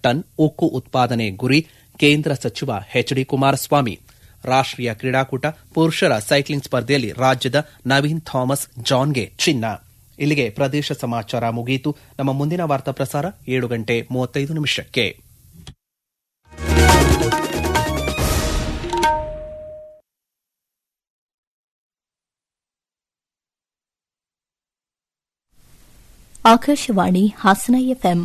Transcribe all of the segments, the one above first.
Ton ಉಕ್ಕು ಉತ್ಪಾದನೆ ಗುರಿ ಕೇಂದ್ರ ಸಚಿವ ಎಚ್ ಡಿ ಕುಮಾರಸ್ವಾಮಿ ರಾಷ್ಟೀಯ ಕ್ರೀಡಾಕೂಟ ಪುರುಷರ ಸೈಕ್ಲಿಂಗ್ ಸ್ಪರ್ಧೆಯಲ್ಲಿ ರಾಜ್ಯದ ನವೀನ್ ಥಾಮಸ್ ಜಾನ್ಗೆ ಚಿನ್ನ ಇಲ್ಲಿಗೆ ಪ್ರದೇಶ ಸಮಾಚಾರ ಮುಗಿಯಿತು ನಮ್ಮ ಮುಂದಿನ ವಾರ್ತಾ ಪ್ರಸಾರ ಏಳು ಗಂಟೆ ಮೂವತ್ತೈದು ನಿಮಿಷಕ್ಕೆ ಆಕಾಶವಾಣಿ ಹಾಸನ ಎಫ್ಎಂ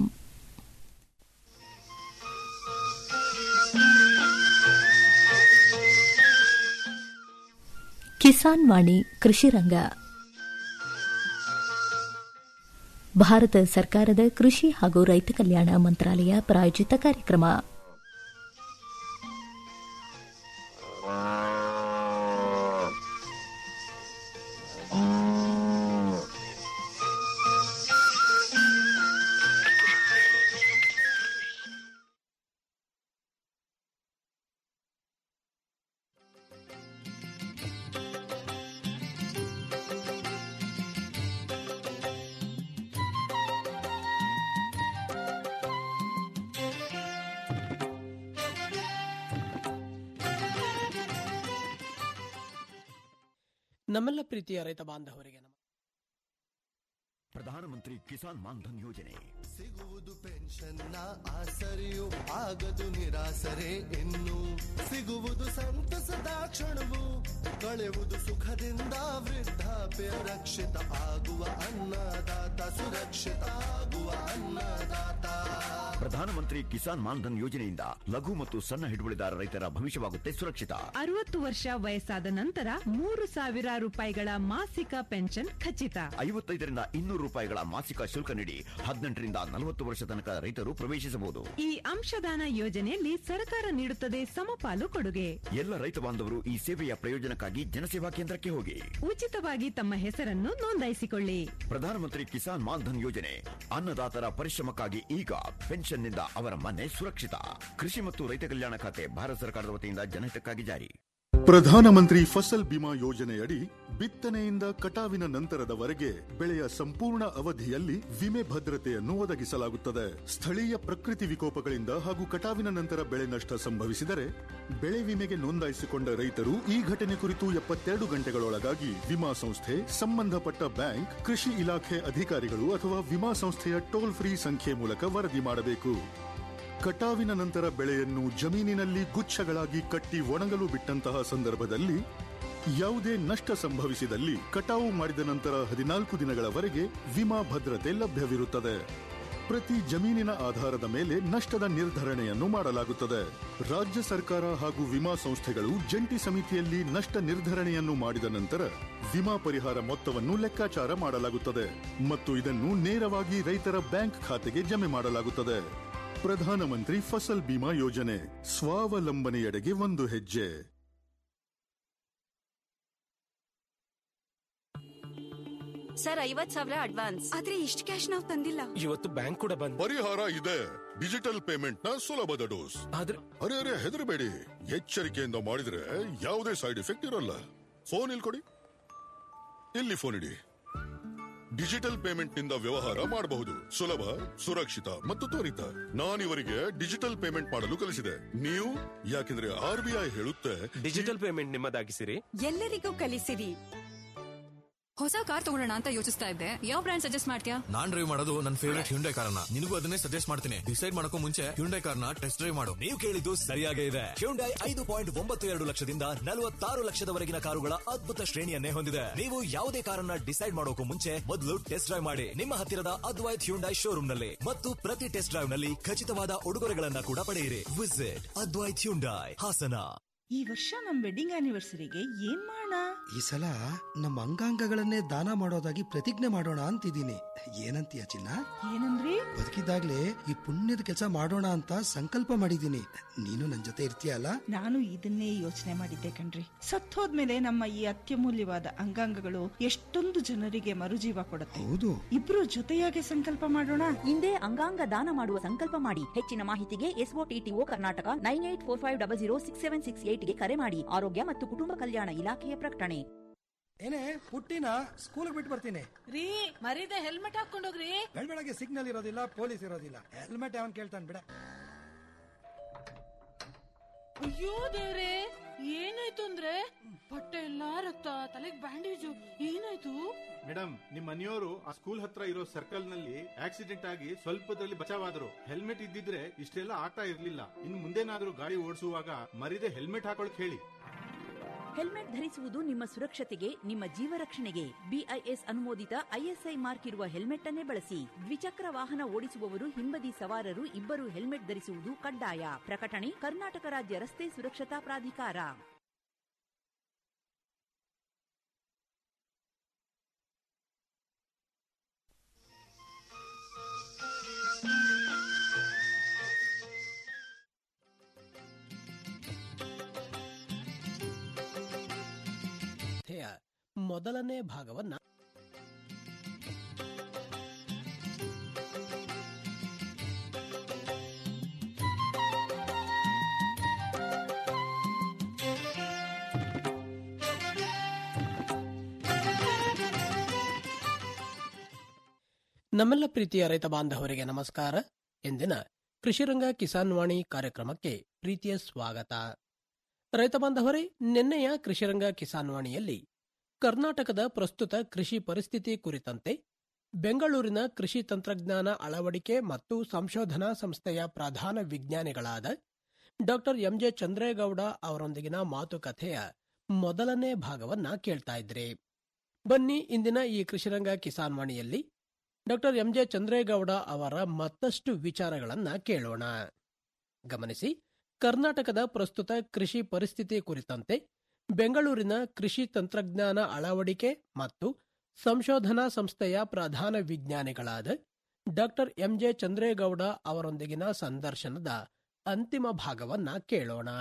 ಕಿಸಾನ್ ವಾಣಿ ಕೃಷಿ ರಂಗ ಭಾರತ ಸರ್ಕಾರದ ಕೃಷಿ ಹಾಗೂ ರೈತ ಕಲ್ಯಾಣ ಮಂತ್ರಾಲಯ ಪ್ರಾಯೋಜಿತ ಕಾರ್ಯಕ್ರಮ ನಮ್ಮೆಲ್ಲ ಪ್ರೀತಿಯ ರೈತ ಬಾಂಧವರಿಗೆ ನಮ ಪ್ರಧಾನಮಂತ್ರಿ ಕಿಸಾನ್ ಮಾನ್ಧನ್ ಯೋಜನೆ ಸಿಗುವುದು ಪೆನ್ಷನ್ನ ಆಸರೆಯು ಆಗದು ನಿರಾಸರೆ ಇನ್ನು ಸಿಗುವುದು ಸಂತಸದ ಕ್ಷಣವು ಕಳೆವುದು ಸುಖದಿಂದ ವೃದ್ಧಾಪ್ಯ ರಕ್ಷಿತ ಆಗುವ ಅನ್ನದಾತ ಸುರಕ್ಷಿತ ಆಗುವ ಅನ್ನದಾತ ಪ್ರಧಾನಮಂತ್ರಿ ಕಿಸಾನ್ ಮಾನ್ಧನ್ ಯೋಜನೆಯಿಂದ ಲಘು ಮತ್ತು ಸಣ್ಣ ಹಿಡುವಳಿದಾರ ರೈತರ ಭವಿಷ್ಯವಾಗುತ್ತೆ ಸುರಕ್ಷಿತ ಅರವತ್ತು ವರ್ಷ ವಯಸ್ಸಾದ ನಂತರ ಮೂರು ಸಾವಿರ ರೂಪಾಯಿಗಳ ಮಾಸಿಕ ಪೆನ್ಷನ್ ಖಚಿತ ಐವತ್ತೈದರಿಂದ ಇನ್ನೂರು ರೂಪಾಯಿಗಳ ಮಾಸಿಕ ಶುಲ್ಕ ನೀಡಿ ಹದಿನೆಂಟರಿಂದ ನಲವತ್ತು ವರ್ಷ ತನಕ ರೈತರು ಪ್ರವೇಶಿಸಬಹುದು ಈ ಅಂಶದಾನ ಯೋಜನೆಯಲ್ಲಿ ಸರ್ಕಾರ ನೀಡುತ್ತದೆ ಸಮಪಾಲು ಕೊಡುಗೆ ಎಲ್ಲ ರೈತ ಬಾಂಧವರು ಈ ಸೇವೆಯ ಪ್ರಯೋಜನಕ್ಕಾಗಿ ಜನಸೇವಾ ಕೇಂದ್ರಕ್ಕೆ ಹೋಗಿ ಉಚಿತವಾಗಿ ತಮ್ಮ ಹೆಸರನ್ನು ನೋಂದಾಯಿಸಿಕೊಳ್ಳಿ ಪ್ರಧಾನಮಂತ್ರಿ ಕಿಸಾನ್ ಮಾನ್ಧನ್ ಯೋಜನೆ ಅನ್ನದಾತರ ಪರಿಶ್ರಮಕ್ಕಾಗಿ ಈಗ ಪೆನ್ಷನ್ನಿಂದ ಅವರ ಮನೆ ಸುರಕ್ಷಿತ ಕೃಷಿ ಮತ್ತು ರೈತ ಕಲ್ಯಾಣ ಖಾತೆ ಭಾರತ ಸರ್ಕಾರದ ವತಿಯಿಂದ ಜನಹಿತಕ್ಕಾಗಿ ಜಾರಿ ಪ್ರಧಾನಮಂತ್ರಿ ಫಸಲ್ ಬಿಮಾ ಯೋಜನೆಯಡಿ ಬಿತ್ತನೆಯಿಂದ ಕಟಾವಿನ ನಂತರದವರೆಗೆ ಬೆಳೆಯ ಸಂಪೂರ್ಣ ಅವಧಿಯಲ್ಲಿ ವಿಮೆ ಭದ್ರತೆಯನ್ನು ಒದಗಿಸಲಾಗುತ್ತದೆ ಸ್ಥಳೀಯ ಪ್ರಕೃತಿ ವಿಕೋಪಗಳಿಂದ ಹಾಗೂ ಕಟಾವಿನ ನಂತರ ಬೆಳೆ ನಷ್ಟ ಸಂಭವಿಸಿದರೆ ಬೆಳೆ ವಿಮೆಗೆ ನೋಂದಾಯಿಸಿಕೊಂಡ ರೈತರು ಈ ಘಟನೆ ಕುರಿತು ಎಪ್ಪತ್ತೆರಡು ಗಂಟೆಗಳೊಳಗಾಗಿ ವಿಮಾ ಸಂಸ್ಥೆ ಸಂಬಂಧಪಟ್ಟ ಬ್ಯಾಂಕ್ ಕೃಷಿ ಇಲಾಖೆ ಅಧಿಕಾರಿಗಳು ಅಥವಾ ವಿಮಾ ಸಂಸ್ಥೆಯ ಟೋಲ್ ಫ್ರೀ ಸಂಖ್ಯೆ ಮೂಲಕ ವರದಿ ಮಾಡಬೇಕು ಕಟಾವಿನ ನಂತರ ಬೆಳೆಯನ್ನು ಜಮೀನಿನಲ್ಲಿ ಗುಚ್ಛಗಳಾಗಿ ಕಟ್ಟಿ ಒಣಗಲು ಬಿಟ್ಟಂತಹ ಸಂದರ್ಭದಲ್ಲಿ ಯಾವುದೇ ನಷ್ಟ ಸಂಭವಿಸಿದಲ್ಲಿ ಕಟಾವು ಮಾಡಿದ ನಂತರ ಹದಿನಾಲ್ಕು ದಿನಗಳವರೆಗೆ ವಿಮಾ ಭದ್ರತೆ ಲಭ್ಯವಿರುತ್ತದೆ ಪ್ರತಿ ಜಮೀನಿನ ಆಧಾರದ ಮೇಲೆ ನಷ್ಟದ ನಿರ್ಧರಣೆಯನ್ನು ಮಾಡಲಾಗುತ್ತದೆ ರಾಜ್ಯ ಸರ್ಕಾರ ಹಾಗೂ ವಿಮಾ ಸಂಸ್ಥೆಗಳು ಜಂಟಿ ಸಮಿತಿಯಲ್ಲಿ ನಷ್ಟ ನಿರ್ಧರಣೆಯನ್ನು ಮಾಡಿದ ನಂತರ ವಿಮಾ ಪರಿಹಾರ ಮೊತ್ತವನ್ನು ಲೆಕ್ಕಾಚಾರ ಮಾಡಲಾಗುತ್ತದೆ ಮತ್ತು ಇದನ್ನು ನೇರವಾಗಿ ರೈತರ ಬ್ಯಾಂಕ್ ಖಾತೆಗೆ ಜಮೆ ಮಾಡಲಾಗುತ್ತದೆ ಪ್ರಧಾನಮಂತ್ರಿ ಫಸಲ್ ಬಿಮಾ ಯೋಜನೆ ಸ್ವಾವಲಂಬನೆಯೆಡೆಗೆ ಒಂದು ಹೆಜ್ಜೆ ಸರ್ ಐವತ್ ಸಾವಿರ ಅಡ್ವಾನ್ಸ್ ಆದ್ರೆ ಇಷ್ಟು ಕ್ಯಾಶ್ ನಾವು ತಂದಿಲ್ಲ ಇವತ್ತು ಬ್ಯಾಂಕ್ ಕೂಡ ಬಂದ್ ಪರಿಹಾರ ಇದೆ ಡಿಜಿಟಲ್ ಪೇಮೆಂಟ್ ನ ಸುಲಭದ ಡೋಸ್ ಆದ್ರೆ ಅರೆ ಅರೆ ಹೆದರಬೇಡಿ ಎಚ್ಚರಿಕೆಯಿಂದ ಮಾಡಿದ್ರೆ ಯಾವುದೇ ಸೈಡ್ ಎಫೆಕ್ಟ್ ಇರಲ್ಲ ಫೋನ್ ಇಲ್ಲಿ ಕೊಡಿ ಇಲ್ಲಿ ಫೋನ್ ಇಡಿ ಡಿಜಿಟಲ್ ಪೇಮೆಂಟ್ ನಿಂದ ವ್ಯವಹಾರ ಮಾಡಬಹುದು ಸುಲಭ ಸುರಕ್ಷಿತ ಮತ್ತು ತ್ವರಿತ ನಾನಿವರಿಗೆ ಡಿಜಿಟಲ್ ಪೇಮೆಂಟ್ ಮಾಡಲು ಕಲಿಸಿದೆ ನೀವು ಯಾಕೆಂದ್ರೆ ಆರ್ ಬಿ ಐ ಹೇಳುತ್ತೆ ಡಿಜಿಟಲ್ ಪೇಮೆಂಟ್ ನಿಮ್ಮದಾಗಿಸಿರಿ ಎಲ್ಲರಿಗೂ ಕಲಿಸಿರಿ ಹೊಸ ಕಾರ್ ತಗೊಳ್ಳೋಣ ಅಂತ ಯೋಚಿಸ್ತಾ ಇದ್ದೆ ಯಾವ ಬ್ರ್ಯಾಂಡ್ ಸಜೆಸ್ಟ್ ಮಾಡ್ತೀಯಾ ನಾನ್ ಡ್ರೈವ್ ಮಾಡೋದು ನನ್ನ ಫೇವರೇಟ್ ಹ್ಯುಂಡೈ ಕಾರ್ನ ನಿನಗೂ ಅದನ್ನೇ ಸಜೆಸ್ಟ್ ಮಾಡ್ತೀನಿ ಡಿಸೈಡ್ ಮಾಡಕ್ಕೂ ಮುಂಚೆ ಹ್ಯುಂಡೈ ಕಾರ್ನ ಟೆಸ್ಟ್ ಡ್ರೈವ್ ಮಾಡು ನೀವು ಕೇಳಿದ್ದು ಸರಿಯಾಗೇ ಇದೆ ಹ್ಯುಂಡೈ ಐದು ಪಾಯಿಂಟ್ ಒಂಬತ್ತು ಎರಡು ಲಕ್ಷದಿಂದ ನಲವತ್ತಾರು ಲಕ್ಷದವರೆಗಿನ ಕಾರುಗಳ ಅದ್ಭುತ ಶ್ರೇಣಿಯನ್ನೇ ಹೊಂದಿದೆ ನೀವು ಯಾವುದೇ ಕಾರನ್ನ ಡಿಸೈಡ್ ಮಾಡೋಕು ಮುಂಚೆ ಮೊದಲು ಟೆಸ್ಟ್ ಡ್ರೈವ್ ಮಾಡಿ ನಿಮ್ಮ ಹತ್ತಿರದ ಅದ್ವೈತ್ ಹ್ಯುಂಡೈ ಶೋರೂಮ್ ನಲ್ಲಿ ಮತ್ತು ಪ್ರತಿ ಟೆಸ್ಟ್ ಡ್ರೈವ್ ನಲ್ಲಿ ಖಚಿತವಾದ ಉಡುಗೊರೆಗಳನ್ನ ಕೂಡ ಪಡೆಯಿರಿ ವಿಸಿಟ್ ಅದ್ವೈತ್ ಹ್ಯುಂಡೈ ಹಾಸನ ಈ ವರ್ಷ ನಮ್ ವೆಡ್ಡಿಂಗ್ ಆನಿವರ್ಸರಿಗೆ ಏನ್ ಮಾಡೋಣ ಈ ಸಲ ನಮ್ಮ ಅಂಗಾಂಗಗಳನ್ನೇ ದಾನ ಮಾಡೋದಾಗಿ ಪ್ರತಿಜ್ಞೆ ಮಾಡೋಣ ಅಂತಿದ್ದೀನಿ ಏನಂತೀಯ ಚಿನ್ನ ಏನಂದ್ರಿ ಬದುಕಿದಾಗ್ಲೇ ಈ ಪುಣ್ಯದ ಕೆಲಸ ಮಾಡೋಣ ಅಂತ ಸಂಕಲ್ಪ ಮಾಡಿದ್ದೀನಿ ನೀನು ನನ್ ಜೊತೆ ಇರ್ತೀಯಲ್ಲ ನಾನು ಇದನ್ನೇ ಯೋಚನೆ ಮಾಡಿದ್ದೆ ಕಣ್ರಿ ಸತ್ತೋದ್ಮೇಲೆ ನಮ್ಮ ಈ ಅತ್ಯಮೂಲ್ಯವಾದ ಅಂಗಾಂಗಗಳು ಎಷ್ಟೊಂದು ಜನರಿಗೆ ಮರುಜೀವ ಕೊಡುತ್ತೆ ಹೌದು ಇಬ್ರು ಜೊತೆಯಾಗಿ ಸಂಕಲ್ಪ ಮಾಡೋಣ ಹಿಂದೆ ಅಂಗಾಂಗ ದಾನ ಮಾಡುವ ಸಂಕಲ್ಪ ಮಾಡಿ ಹೆಚ್ಚಿನ ಮಾಹಿತಿಗೆ ಎಸ್ಒಟಿಟಿಒ Karnataka nine eight four five double zero six seven six ಏಟ್ಗೆ ಕರೆ ಮಾಡಿ ಆರೋಗ್ಯ ಮತ್ತು ಕುಟುಂಬ ಕಲ್ಯಾಣ ಇಲಾಖೆಯ ಪ್ರಕಟಣೆ ಏನೇ ಪುಟ್ಟಿನ ಸ್ಕೂಲ್ ಬಿಟ್ಟು ಬರ್ತೀನಿ ರೀ ಮರೀದೆ ಹೆಲ್ಮೆಟ್ ಹಾಕೊಂಡೋಗ್ರಿ ಬೆಳಗ್ಗೆ ಸಿಗ್ನಲ್ ಇರೋದಿಲ್ಲ ಪೊಲೀಸ್ ಇರೋದಿಲ್ಲ ಹೆಲ್ಮೆಟ್ ಅವನ್ ಕೇಳ್ತಾನೆ ಬಿಡ ಅಯ್ಯೋ ದೇವ್ರೆ ಏನಾಯ್ತು ಅಂದ್ರೆ ಬಟ್ಟೆ ಎಲ್ಲಾ ರಕ್ತ ತಲೆಗ್ ಬ್ಯಾಂಡೇಜು ಏನಾಯ್ತು ಮೇಡಮ್ ನಿಮ್ ಮನೆಯವರು ಆ ಸ್ಕೂಲ್ ಹತ್ರ ಇರೋ ಸರ್ಕಲ್ ನಲ್ಲಿ ಆಕ್ಸಿಡೆಂಟ್ ಆಗಿ ಸ್ವಲ್ಪದಲ್ಲಿ ಬಚಾವಾದ್ರು ಹೆಲ್ಮೆಟ್ ಇದ್ದಿದ್ರೆ ಇಷ್ಟೆಲ್ಲ ಆಗ್ತಾ ಇರ್ಲಿಲ್ಲ ಇನ್ ಮುಂದೇನಾದ್ರೂ ಗಾಡಿ ಓಡಿಸುವಾಗ ಮರಿದೆ ಹೆಲ್ಮೆಟ್ ಹಾಕೊಳಕ್ ಹೇಳಿ ಹೆಲ್ಮೆಟ್ ಧರಿಸುವುದು ನಿಮ್ಮ ಸುರಕ್ಷತೆಗೆ ನಿಮ್ಮ ಜೀವ ರಕ್ಷಣೆಗೆ ಬಿಐಎಸ್ ಅನುಮೋದಿತ ಐಎಸ್ಐ ಮಾರ್ಕ್ ಇರುವ ಹೆಲ್ಮೆಟ್ ಅನ್ನೇ ಬಳಸಿ ದ್ವಿಚಕ್ರ ವಾಹನ ಓಡಿಸುವವರು ಹಿಂಬದಿ ಸವಾರರು ಇಬ್ಬರು ಹೆಲ್ಮೆಟ್ ಧರಿಸುವುದು ಕಡ್ಡಾಯ ಪ್ರಕಟಣೆ ಕರ್ನಾಟಕ ರಾಜ್ಯ ರಸ್ತೆ ಸುರಕ್ಷತಾ ಪ್ರಾಧಿಕಾರ ಕಥೆಯ ಮೊದಲನೇ ಭಾಗವನ್ನ ನಮ್ಮೆಲ್ಲ ಪ್ರೀತಿಯ ರೈತ ಬಾಂಧವರಿಗೆ ನಮಸ್ಕಾರ ಎಂದಿನ ಕೃಷಿರಂಗ ಕಿಸಾನ್ ವಾಣಿ ಕಾರ್ಯಕ್ರಮಕ್ಕೆ ಪ್ರೀತಿಯ ಸ್ವಾಗತ ರೈತ ಬಾಂಧವರೇ ನಿನ್ನೆಯ ಕೃಷಿರಂಗ ಕಿಸಾನ್ ವಾಣಿಯಲ್ಲಿ ಕರ್ನಾಟಕದ ಪ್ರಸ್ತುತ ಕೃಷಿ ಪರಿಸ್ಥಿತಿ ಕುರಿತಂತೆ ಬೆಂಗಳೂರಿನ ಕೃಷಿ ತಂತ್ರಜ್ಞಾನ ಅಳವಡಿಕೆ ಮತ್ತು ಸಂಶೋಧನಾ ಸಂಸ್ಥೆಯ ಪ್ರಧಾನ ವಿಜ್ಞಾನಿಗಳಾದ ಡಾಕ್ಟರ್ ಎಂಜೆ ಚಂದ್ರೇಗೌಡ ಅವರೊಂದಿಗಿನ ಮಾತುಕತೆಯ ಮೊದಲನೇ ಭಾಗವನ್ನ ಕೇಳ್ತಾ ಇದ್ರಿ ಬನ್ನಿ ಇಂದಿನ ಈ ಕೃಷಿರಂಗ ಕಿಸಾನ್ ವಾಣಿಯಲ್ಲಿ ಡಾಕ್ಟರ್ ಎಂಜೆ ಚಂದ್ರೇಗೌಡ ಅವರ ಮತ್ತಷ್ಟು ವಿಚಾರಗಳನ್ನ ಕೇಳೋಣ ಗಮನಿಸಿ ಕರ್ನಾಟಕದ ಪ್ರಸ್ತುತ ಕೃಷಿ ಪರಿಸ್ಥಿತಿ ಕುರಿತಂತೆ ಬೆಂಗಳೂರಿನ ಕೃಷಿ ತಂತ್ರಜ್ಞಾನ ಅಳವಡಿಕೆ ಮತ್ತು ಸಂಶೋಧನಾ ಸಂಸ್ಥೆಯ ಪ್ರಧಾನ ವಿಜ್ಞಾನಿಗಳಾದ ಡಾಕ್ಟರ್ ಎಂಜೆ ಚಂದ್ರೇಗೌಡ ಅವರೊಂದಿಗಿನ ಸಂದರ್ಶನದ ಅಂತಿಮ ಭಾಗವನ್ನ ಕೇಳೋಣ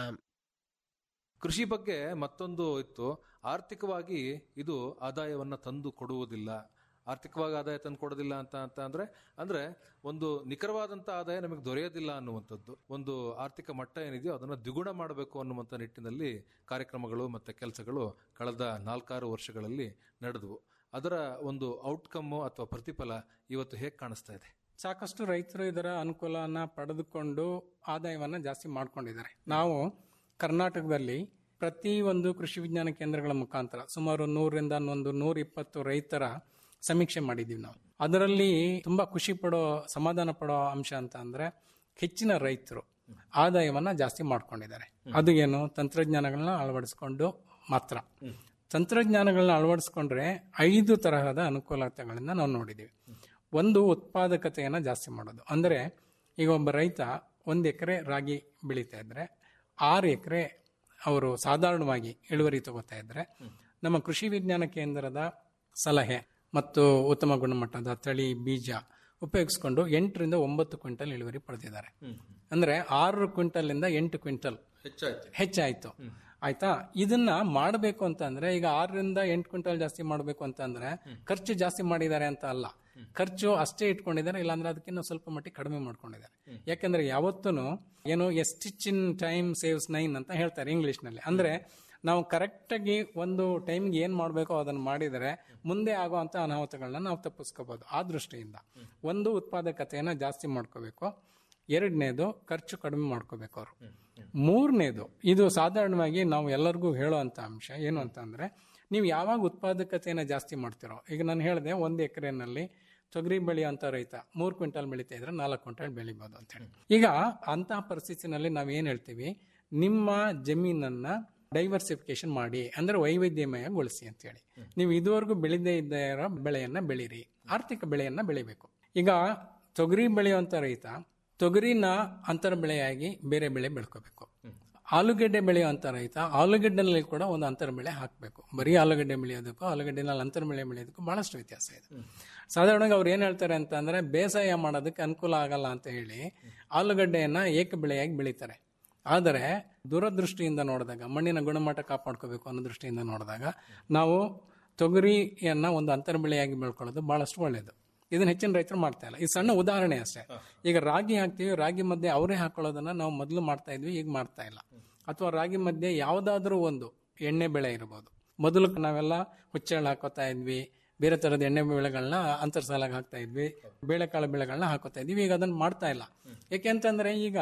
ಕೃಷಿ ಬಗ್ಗೆ ಮತ್ತೊಂದು ಇತ್ತು ಆರ್ಥಿಕವಾಗಿ ಇದು ಆದಾಯವನ್ನ ತಂದು ಕೊಡುವುದಿಲ್ಲ ಆರ್ಥಿಕವಾಗಿ ಆದಾಯ ತಂದು ಕೊಡೋದಿಲ್ಲ ಅಂತ ಅಂತ ಅಂದ್ರೆ ಅಂದ್ರೆ ಒಂದು ನಿಖರವಾದಂತ ಆದಾಯ ನಮಗೆ ದೊರೆಯೋದಿಲ್ಲ ಅನ್ನುವಂಥದ್ದು ಒಂದು ಆರ್ಥಿಕ ಮಟ್ಟ ಏನಿದೆಯೋ ಅದನ್ನು ದ್ವಿಗುಣ ಮಾಡಬೇಕು ಅನ್ನುವಂಥ ನಿಟ್ಟಿನಲ್ಲಿ ಕಾರ್ಯಕ್ರಮಗಳು ಮತ್ತೆ ಕೆಲಸಗಳು ಕಳೆದ ನಾಲ್ಕಾರು ವರ್ಷಗಳಲ್ಲಿ ನಡೆದವು ಅದರ ಒಂದು ಔಟ್ಕಮ್ ಅಥವಾ ಪ್ರತಿಫಲ ಇವತ್ತು ಹೇಗೆ ಕಾಣಿಸ್ತಾ ಇದೆ ಸಾಕಷ್ಟು ರೈತರು ಇದರ ಅನುಕೂಲನ ಪಡೆದುಕೊಂಡು ಆದಾಯವನ್ನ ಜಾಸ್ತಿ ಮಾಡ್ಕೊಂಡಿದ್ದಾರೆ ನಾವು ಕರ್ನಾಟಕದಲ್ಲಿ ಪ್ರತಿ ಒಂದು ಕೃಷಿ ವಿಜ್ಞಾನ ಕೇಂದ್ರಗಳ ಮುಖಾಂತರ ಸುಮಾರು ನೂರರಿಂದ ಒಂದು ನೂರ ಇಪ್ಪತ್ತು ರೈತರ ಸಮೀಕ್ಷೆ ಮಾಡಿದ್ದೀವಿ ನಾವು ಅದರಲ್ಲಿ ತುಂಬಾ ಖುಷಿ ಪಡೋ ಸಮಾಧಾನ ಪಡೋ ಅಂಶ ಅಂತ ಅಂದ್ರೆ ಹೆಚ್ಚಿನ ರೈತರು ಆದಾಯವನ್ನ ಜಾಸ್ತಿ ಮಾಡ್ಕೊಂಡಿದ್ದಾರೆ ಅದು ಏನು ತಂತ್ರಜ್ಞಾನಗಳನ್ನ ಅಳವಡಿಸಿಕೊಂಡು ಮಾತ್ರ ತಂತ್ರಜ್ಞಾನಗಳನ್ನ ಅಳವಡಿಸ್ಕೊಂಡ್ರೆ ಐದು ತರಹದ ಅನುಕೂಲತೆಗಳನ್ನ ನಾವು ನೋಡಿದ್ದೀವಿ ಒಂದು ಉತ್ಪಾದಕತೆಯನ್ನ ಜಾಸ್ತಿ ಮಾಡೋದು ಅಂದ್ರೆ ಈಗ ಒಬ್ಬ ರೈತ ಒಂದು ಎಕರೆ ರಾಗಿ ಬೆಳೀತಾ ಇದ್ರೆ ಆರು ಎಕರೆ ಅವರು ಸಾಧಾರಣವಾಗಿ ಇಳುವರಿ ತಗೋತಾ ಇದ್ರೆ ನಮ್ಮ ಕೃಷಿ ವಿಜ್ಞಾನ ಕೇಂದ್ರದ ಸಲಹೆ ಮತ್ತು ಉತ್ತಮ ಗುಣಮಟ್ಟದ ತಳಿ ಬೀಜ ಉಪಯೋಗಿಸ್ಕೊಂಡು ಎಂಟರಿಂದ ಒಂಬತ್ತು ಕ್ವಿಂಟಲ್ ಇಳುವರಿ ಪಡೆದಿದ್ದಾರೆ ಅಂದ್ರೆ ಆರು ಕ್ವಿಂಟಲ್ ಇಂದ ಎಂಟು ಕ್ವಿಂಟಲ್ ಹೆಚ್ಚಾಯ್ತು ಹೆಚ್ಚಾಯ್ತು ಆಯ್ತಾ ಇದನ್ನ ಮಾಡಬೇಕು ಅಂತ ಅಂದ್ರೆ ಈಗ ಆರರಿಂದ ಎಂಟು ಕ್ವಿಂಟಲ್ ಜಾಸ್ತಿ ಮಾಡಬೇಕು ಅಂತ ಅಂದ್ರೆ ಖರ್ಚು ಜಾಸ್ತಿ ಮಾಡಿದ್ದಾರೆ ಅಂತ ಅಲ್ಲ ಖರ್ಚು ಅಷ್ಟೇ ಇಟ್ಕೊಂಡಿದ್ದಾರೆ ಇಲ್ಲಾಂದ್ರೆ ಅದಕ್ಕಿಂತ ಸ್ವಲ್ಪ ಮಟ್ಟಿಗೆ ಕಡಿಮೆ ಮಾಡ್ಕೊಂಡಿದ್ದಾರೆ ಯಾಕಂದ್ರೆ ಯಾವತ್ತೂ ಏನು a stitch in time saves nine ಅಂತ ಹೇಳ್ತಾರೆ ಇಂಗ್ಲಿಷ್ ನಲ್ಲಿ ಅಂದ್ರೆ ನಾವು ಕರೆಕ್ಟ್ ಆಗಿ ಒಂದು ಟೈಮ್ಗೆ ಏನ್ ಮಾಡಬೇಕೋ ಅದನ್ನ ಮಾಡಿದರೆ ಮುಂದೆ ಆಗುವಂತ ಅನಾಹುತಗಳನ್ನ ನಾವು ತಪ್ಪಿಸ್ಕೋಬಹುದು ಆ ದೃಷ್ಟಿಯಿಂದ ಒಂದು ಉತ್ಪಾದಕತೆಯನ್ನ ಜಾಸ್ತಿ ಮಾಡ್ಕೋಬೇಕು ಎರಡನೇದು ಖರ್ಚು ಕಡಿಮೆ ಮಾಡ್ಕೋಬೇಕು ಅವರು ಮೂರನೇದು ಇದು ಸಾಧಾರಣವಾಗಿ ನಾವು ಎಲ್ಲರಿಗೂ ಹೇಳುವಂತ ಅಂಶ ಏನು ಅಂತಂದ್ರೆ ನೀವು ಯಾವಾಗ ಉತ್ಪಾದಕತೆಯನ್ನು ಜಾಸ್ತಿ ಮಾಡ್ತಿರೋ ಈಗ ನಾನು ಹೇಳಿದೆ ಒಂದು ಎಕರೆನಲ್ಲಿ ತೊಗರಿ ಬೆಳೆಯುವಂತ ರೈತ ಮೂರು ಕ್ವಿಂಟಲ್ ಬೆಳೀತಾ ಇದ್ರೆ ನಾಲ್ಕು ಕ್ವಿಂಟಲ್ ಬೆಳಿಬೋದು ಅಂತ ಹೇಳಿ ಈಗ ಅಂತಹ ಪರಿಸ್ಥಿತಿನಲ್ಲಿ ನಾವ್ ಏನ್ ಹೇಳ್ತೀವಿ ನಿಮ್ಮ ಜಮೀನನ್ನ ಡೈವರ್ಸಿಫಿಕೇಶನ್ ಮಾಡಿ ಅಂದ್ರೆ ವೈವಿಧ್ಯಮಯಗೊಳಿಸಿ ಅಂತ ಹೇಳಿ ನೀವು ಇದುವರೆಗೂ ಬೆಳೆದೇ ಇದ್ದ ಬೆಳೆಯನ್ನ ಬೆಳೀರಿ ಆರ್ಥಿಕ ಬೆಳೆಯನ್ನ ಬೆಳಿಬೇಕು ಈಗ ತೊಗರಿ ಬೆಳೆಯುವಂತ ರೈತ ತೊಗರಿನ ಅಂತರ ಬೆಳೆಯಾಗಿ ಬೇರೆ ಬೆಳೆ ಬೆಳ್ಕೋಬೇಕು ಆಲೂಗೆಡ್ಡೆ ಬೆಳೆಯುವಂತ ರೈತ ಆಲೂಗೆಡ್ಡೆನಲ್ಲಿ ಕೂಡ ಒಂದು ಅಂತರ ಬೆಳೆ ಹಾಕಬೇಕು ಬರೀ ಆಲೂಗೆಡ್ಡೆ ಬೆಳೆಯೋದಕ್ಕೂ ಆಲೂಗೆಡ್ಡೆನಲ್ಲಿ ಅಂತರ ಬೆಳೆ ಬೆಳೆಯೋದಕ್ಕೂ ಬಹಳಷ್ಟು ವ್ಯತ್ಯಾಸ ಇದೆ ಸಾಧಾರಣವಾಗಿ ಅವ್ರು ಏನ್ ಹೇಳ್ತಾರೆ ಅಂತ ಅಂದ್ರೆ ಬೇಸಾಯ ಮಾಡೋದಕ್ಕೆ ಅನುಕೂಲ ಆಗಲ್ಲ ಅಂತ ಹೇಳಿ ಆಲೂಗಡ್ಡೆಯನ್ನ ಏಕ ಬೆಳೆಯಾಗಿ ಬೆಳೀತಾರೆ ಆದರೆ ದೂರದೃಷ್ಟಿಯಿಂದ ನೋಡಿದಾಗ ಮಣ್ಣಿನ ಗುಣಮಟ್ಟ ಕಾಪಾಡ್ಕೋಬೇಕು ಅನ್ನೋ ದೃಷ್ಟಿಯಿಂದ ನೋಡಿದಾಗ ನಾವು ತೊಗರಿಯನ್ನ ಒಂದು ಅಂತರ ಬೆಳೆಯಾಗಿ ಬೆಳ್ಕೊಳ್ಳೋದು ಬಹಳಷ್ಟು ಒಳ್ಳೆಯದು ಇದನ್ನ ಹೆಚ್ಚಿನ ರೈತರು ಮಾಡ್ತಾ ಇಲ್ಲ ಇದು ಸಣ್ಣ ಉದಾಹರಣೆ ಅಷ್ಟೇ ಈಗ ರಾಗಿ ಹಾಕ್ತೀವಿ ರಾಗಿ ಮಧ್ಯೆ ಅವರೇ ಹಾಕೊಳ್ಳೋದನ್ನ ನಾವು ಮೊದಲು ಮಾಡ್ತಾ ಇದ್ವಿ ಈಗ ಮಾಡ್ತಾ ಇಲ್ಲ ಅಥವಾ ರಾಗಿ ಮಧ್ಯೆ ಯಾವುದಾದ್ರೂ ಒಂದು ಎಣ್ಣೆ ಬೆಳೆ ಇರಬಹುದು ಮೊದಲು ನಾವೆಲ್ಲ ಹುಚ್ಚೆಳ್ಳು ಹಾಕೋತಾ ಇದ್ವಿ ಬೇರೆ ತರದ ಎಣ್ಣೆ ಬೆಳೆಗಳನ್ನ ಅಂತರ್ ಸಾಲಾಗಿ ಹಾಕ್ತಾ ಇದ್ವಿ ಬೇಳೆಕಾಳು ಬೆಳೆಗಳನ್ನ ಹಾಕೋತಾ ಇದ್ವಿ ಈಗ ಅದನ್ನ ಮಾಡ್ತಾ ಇಲ್ಲ ಯಾಕೆಂತಂದ್ರೆ ಈಗ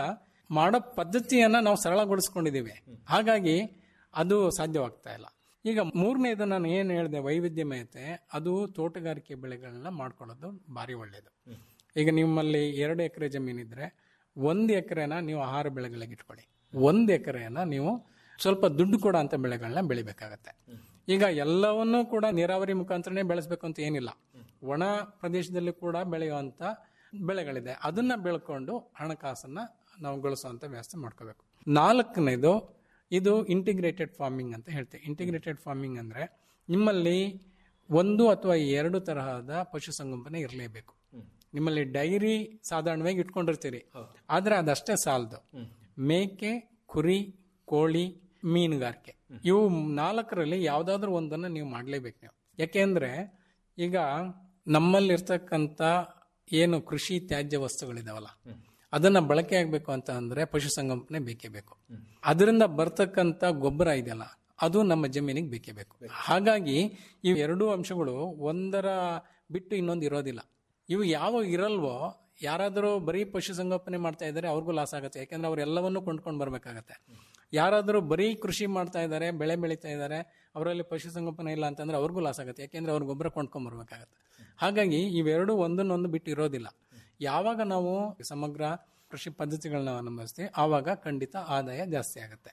ಮಾಡೋ ಪದ್ಧತಿಯನ್ನ ನಾವು ಸರಳಗೊಳಿಸ್ಕೊಂಡಿದ್ದೀವಿ ಹಾಗಾಗಿ ಅದು ಸಾಧ್ಯವಾಗ್ತಾ ಇಲ್ಲ ಈಗ ಮೂರನೇದು ನಾನು ಏನು ಹೇಳಿದೆ ವೈವಿಧ್ಯಮಯತೆ ಅದು ತೋಟಗಾರಿಕೆ ಬೆಳೆಗಳನ್ನ ಮಾಡ್ಕೊಳ್ಳೋದು ಭಾರಿ ಒಳ್ಳೆಯದು ಈಗ ನಿಮ್ಮಲ್ಲಿ ಎರಡು ಎಕರೆ ಜಮೀನಿದ್ರೆ ಒಂದು ಎಕರೆನ ನೀವು ಆಹಾರ ಬೆಳೆಗಳಿಗೆ ಇಟ್ಕೊಳ್ಳಿ ಒಂದು ಎಕರೆನ ನೀವು ಸ್ವಲ್ಪ ದುಡ್ಡು ಕೊಡೋ ಅಂತ ಬೆಳೆಗಳನ್ನ ಬೆಳಿಬೇಕಾಗತ್ತೆ ಈಗ ಎಲ್ಲವನ್ನೂ ಕೂಡ ನೀರಾವರಿ ಮುಖಾಂತರನೇ ಬೆಳೆಸ್ಬೇಕು ಅಂತ ಏನಿಲ್ಲ ಒಣ ಪ್ರದೇಶದಲ್ಲಿ ಕೂಡ ಬೆಳೆಯುವಂತ ಬೆಳೆಗಳಿದೆ ಅದನ್ನ ಬೆಳ್ಕೊಂಡು ಹಣಕಾಸನ್ನ ನಾವು ಗಳಿಸುವಂತ ವ್ಯವಸ್ಥೆ ಮಾಡ್ಕೋಬೇಕು ನಾಲ್ಕನೇದು ಇದು ಇಂಟಿಗ್ರೇಟೆಡ್ ಫಾರ್ಮಿಂಗ್ ಅಂತ ಹೇಳ್ತೇವೆ ಇಂಟಿಗ್ರೇಟೆಡ್ ಫಾರ್ಮಿಂಗ್ ಅಂದ್ರೆ ನಿಮ್ಮಲ್ಲಿ ಒಂದು ಅಥವಾ ಎರಡು ತರಹದ ಪಶುಸಂಗೋಪನೆ ಇರಲೇಬೇಕು ನಿಮ್ಮಲ್ಲಿ ಡೈರಿ ಸಾಧಾರಣವಾಗಿ ಇಟ್ಕೊಂಡಿರ್ತೀರಿ ಆದ್ರೆ ಅದಷ್ಟೇ ಸಾಲದು ಮೇಕೆ ಕುರಿ ಕೋಳಿ ಮೀನುಗಾರಿಕೆ ಇವು ನಾಲ್ಕರಲ್ಲಿ ಯಾವ್ದಾದ್ರು ಒಂದನ್ನು ನೀವು ಮಾಡಲೇಬೇಕು ನೀವು ಯಾಕೆಂದ್ರೆ ಈಗ ನಮ್ಮಲ್ಲಿರ್ತಕ್ಕಂಥ ಏನು ಕೃಷಿ ತ್ಯಾಜ್ಯ ವಸ್ತುಗಳಿದಾವಲ್ಲ ಅದನ್ನ ಬಳಕೆ ಆಗ್ಬೇಕು ಅಂತ ಅಂದ್ರೆ ಪಶುಸಂಗೋಪನೆ ಬೇಕೇ ಬೇಕು ಅದರಿಂದ ಬರ್ತಕ್ಕಂಥ ಗೊಬ್ಬರ ಇದೆಯಲ್ಲ ಅದು ನಮ್ಮ ಜಮೀನಿಗೆ ಬೇಕೇ ಬೇಕು ಹಾಗಾಗಿ ಇವು ಎರಡೂ ಅಂಶಗಳು ಒಂದರ ಬಿಟ್ಟು ಇನ್ನೊಂದು ಇರೋದಿಲ್ಲ ಇವು ಯಾವ ಇರಲ್ವೋ ಯಾರಾದರೂ ಬರೀ ಪಶುಸಂಗೋಪನೆ ಮಾಡ್ತಾ ಇದ್ದಾರೆ ಅವ್ರಿಗೂ ಲಾಸ್ ಆಗುತ್ತೆ ಯಾಕಂದ್ರೆ ಅವ್ರು ಎಲ್ಲವನ್ನೂ ಕೊಂಡ್ಕೊಂಡು ಬರ್ಬೇಕಾಗತ್ತೆ ಯಾರಾದರೂ ಬರೀ ಕೃಷಿ ಮಾಡ್ತಾ ಇದ್ದಾರೆ ಬೆಳೆ ಬೆಳೀತಾ ಇದ್ದಾರೆ ಅವರಲ್ಲಿ ಪಶುಸಂಗೋಪನೆ ಇಲ್ಲ ಅಂತಂದ್ರೆ ಅವ್ರಿಗೂ ಲಾಸ್ ಆಗುತ್ತೆ ಯಾಕೆಂದ್ರೆ ಅವ್ರ ಗೊಬ್ಬರ ಕೊಂಡ್ಕೊಂಡ್ ಬರ್ಬೇಕಾಗತ್ತೆ ಹಾಗಾಗಿ ಇವೆರಡು ಒಂದನ್ನೊಂದು ಬಿಟ್ಟು ಇರೋದಿಲ್ಲ ಯಾವಾಗ ನಾವು ಸಮಗ್ರ ಕೃಷಿ ಪದ್ಧತಿಗಳನ್ನ ಅವಲಂಬಿಸ್ತೀವಿ ಆವಾಗ ಖಂಡಿತ ಆದಾಯ ಜಾಸ್ತಿ ಆಗುತ್ತೆ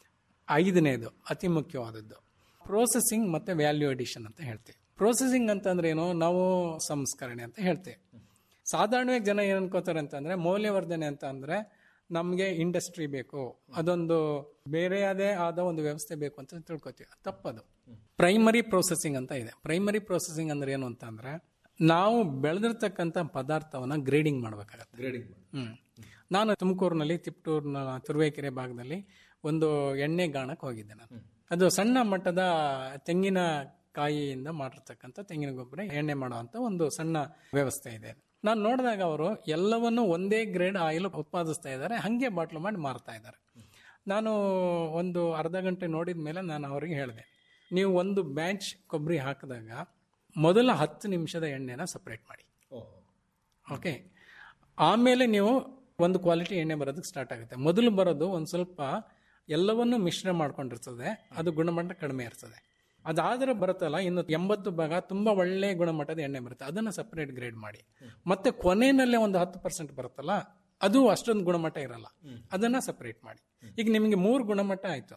ಐದನೇದು ಅತಿ ಮುಖ್ಯವಾದದ್ದು ಪ್ರೋಸೆಸಿಂಗ್ ಮತ್ತೆ ವ್ಯಾಲ್ಯೂ ಅಡಿಷನ್ ಅಂತ ಹೇಳ್ತೀವಿ ಪ್ರೋಸೆಸಿಂಗ್ ಅಂತಂದ್ರೆ ಏನು ನಾವು ಸಂಸ್ಕರಣೆ ಅಂತ ಹೇಳ್ತೇವೆ ಸಾಧಾರಣವಾಗಿ ಜನ ಏನ್ ಅನ್ಕೋತಾರೆ ಅಂತಂದ್ರೆ ಮೌಲ್ಯವರ್ಧನೆ ಅಂತ ಅಂದ್ರೆ ನಮಗೆ ಇಂಡಸ್ಟ್ರಿ ಬೇಕು ಅದೊಂದು ಬೇರೆಯದೇ ಆದ ಒಂದು ವ್ಯವಸ್ಥೆ ಬೇಕು ಅಂತ ತಿಳ್ಕೊತೀವಿ ತಪ್ಪದು ಪ್ರೈಮರಿ ಪ್ರೋಸೆಸಿಂಗ್ ಅಂತ ಇದೆ ಪ್ರೈಮರಿ ಪ್ರೋಸೆಸಿಂಗ್ ಅಂದ್ರೆ ಏನು ಅಂತ ಅಂದ್ರೆ ನಾವು ಬೆಳೆದಿರ್ತಕ್ಕಂಥ ಪದಾರ್ಥವನ್ನ ಗ್ರೇಡಿಂಗ್ ಮಾಡಬೇಕಾಗತ್ತೆ ಗ್ರೇಡಿಂಗ್ ಹ್ಮ್ ನಾನು ತುಮಕೂರಿನಲ್ಲಿ ತಿಪ್ಟೂರ್ನ ತುರುವೇಕೆರೆ ಭಾಗದಲ್ಲಿ ಒಂದು ಎಣ್ಣೆ ಗಾಣಕ್ಕೆ ಹೋಗಿದ್ದೆ ನಾನು ಅದು ಸಣ್ಣ ಮಟ್ಟದ ತೆಂಗಿನ ಕಾಯಿಯಿಂದ ಮಾಡಿರ್ತಕ್ಕಂಥ ತೆಂಗಿನ ಗೊಬ್ಬರ ಎಣ್ಣೆ ಮಾಡುವಂತ ಒಂದು ಸಣ್ಣ ವ್ಯವಸ್ಥೆ ಇದೆ ನಾನು ನೋಡಿದಾಗ ಅವರು ಎಲ್ಲವನ್ನು ಒಂದೇ ಗ್ರೇಡ್ ಆಯಿಲ್ ಉತ್ಪಾದಿಸ್ತಾ ಇದ್ದಾರೆ ಹಂಗೆ ಬಾಟ್ಲು ಮಾಡಿ ಮಾರ್ತಾ ಇದ್ದಾರೆ ನಾನು ಒಂದು ಅರ್ಧ ಗಂಟೆ ನೋಡಿದ ಮೇಲೆ ನಾನು ಅವರಿಗೆ ಹೇಳಿದೆ ನೀವು ಒಂದು ಬ್ಯಾಚ್ ಕೊಬ್ಬರಿ ಹಾಕಿದಾಗ ಮೊದಲ ಹತ್ತು ನಿಮಿಷದ ಎಣ್ಣೆನ ಸಪ್ರೇಟ್ ಮಾಡಿ ಓಕೆ ಆಮೇಲೆ ನೀವು ಒಂದು ಕ್ವಾಲಿಟಿ ಎಣ್ಣೆ ಬರೋದಕ್ಕೆ ಸ್ಟಾರ್ಟ್ ಆಗುತ್ತೆ ಮೊದಲು ಬರೋದು ಒಂದು ಸ್ವಲ್ಪ ಎಲ್ಲವನ್ನೂ ಮಿಶ್ರ ಮಾಡ್ಕೊಂಡಿರ್ತದೆ ಅದು ಗುಣಮಟ್ಟ ಕಡಿಮೆ ಇರ್ತದೆ ಅದಾದ್ರೆ ಬರುತ್ತಲ್ಲ ಇನ್ನು ಎಂಬತ್ತು ಭಾಗ ತುಂಬಾ ಒಳ್ಳೆ ಗುಣಮಟ್ಟದ ಎಣ್ಣೆ ಬರುತ್ತೆ ಅದನ್ನ ಸಪರೇಟ್ ಗ್ರೇಡ್ ಮಾಡಿ ಮತ್ತೆ ಕೊನೆಯಲ್ಲೇ ಒಂದು ಹತ್ತು ಪರ್ಸೆಂಟ್ ಬರುತ್ತಲ್ಲ ಅದು ಅಷ್ಟೊಂದು ಗುಣಮಟ್ಟ ಇರಲ್ಲ ಅದನ್ನ ಸಪರೇಟ್ ಮಾಡಿ ಈಗ ನಿಮಗೆ ಮೂರು ಗುಣಮಟ್ಟ ಆಯ್ತು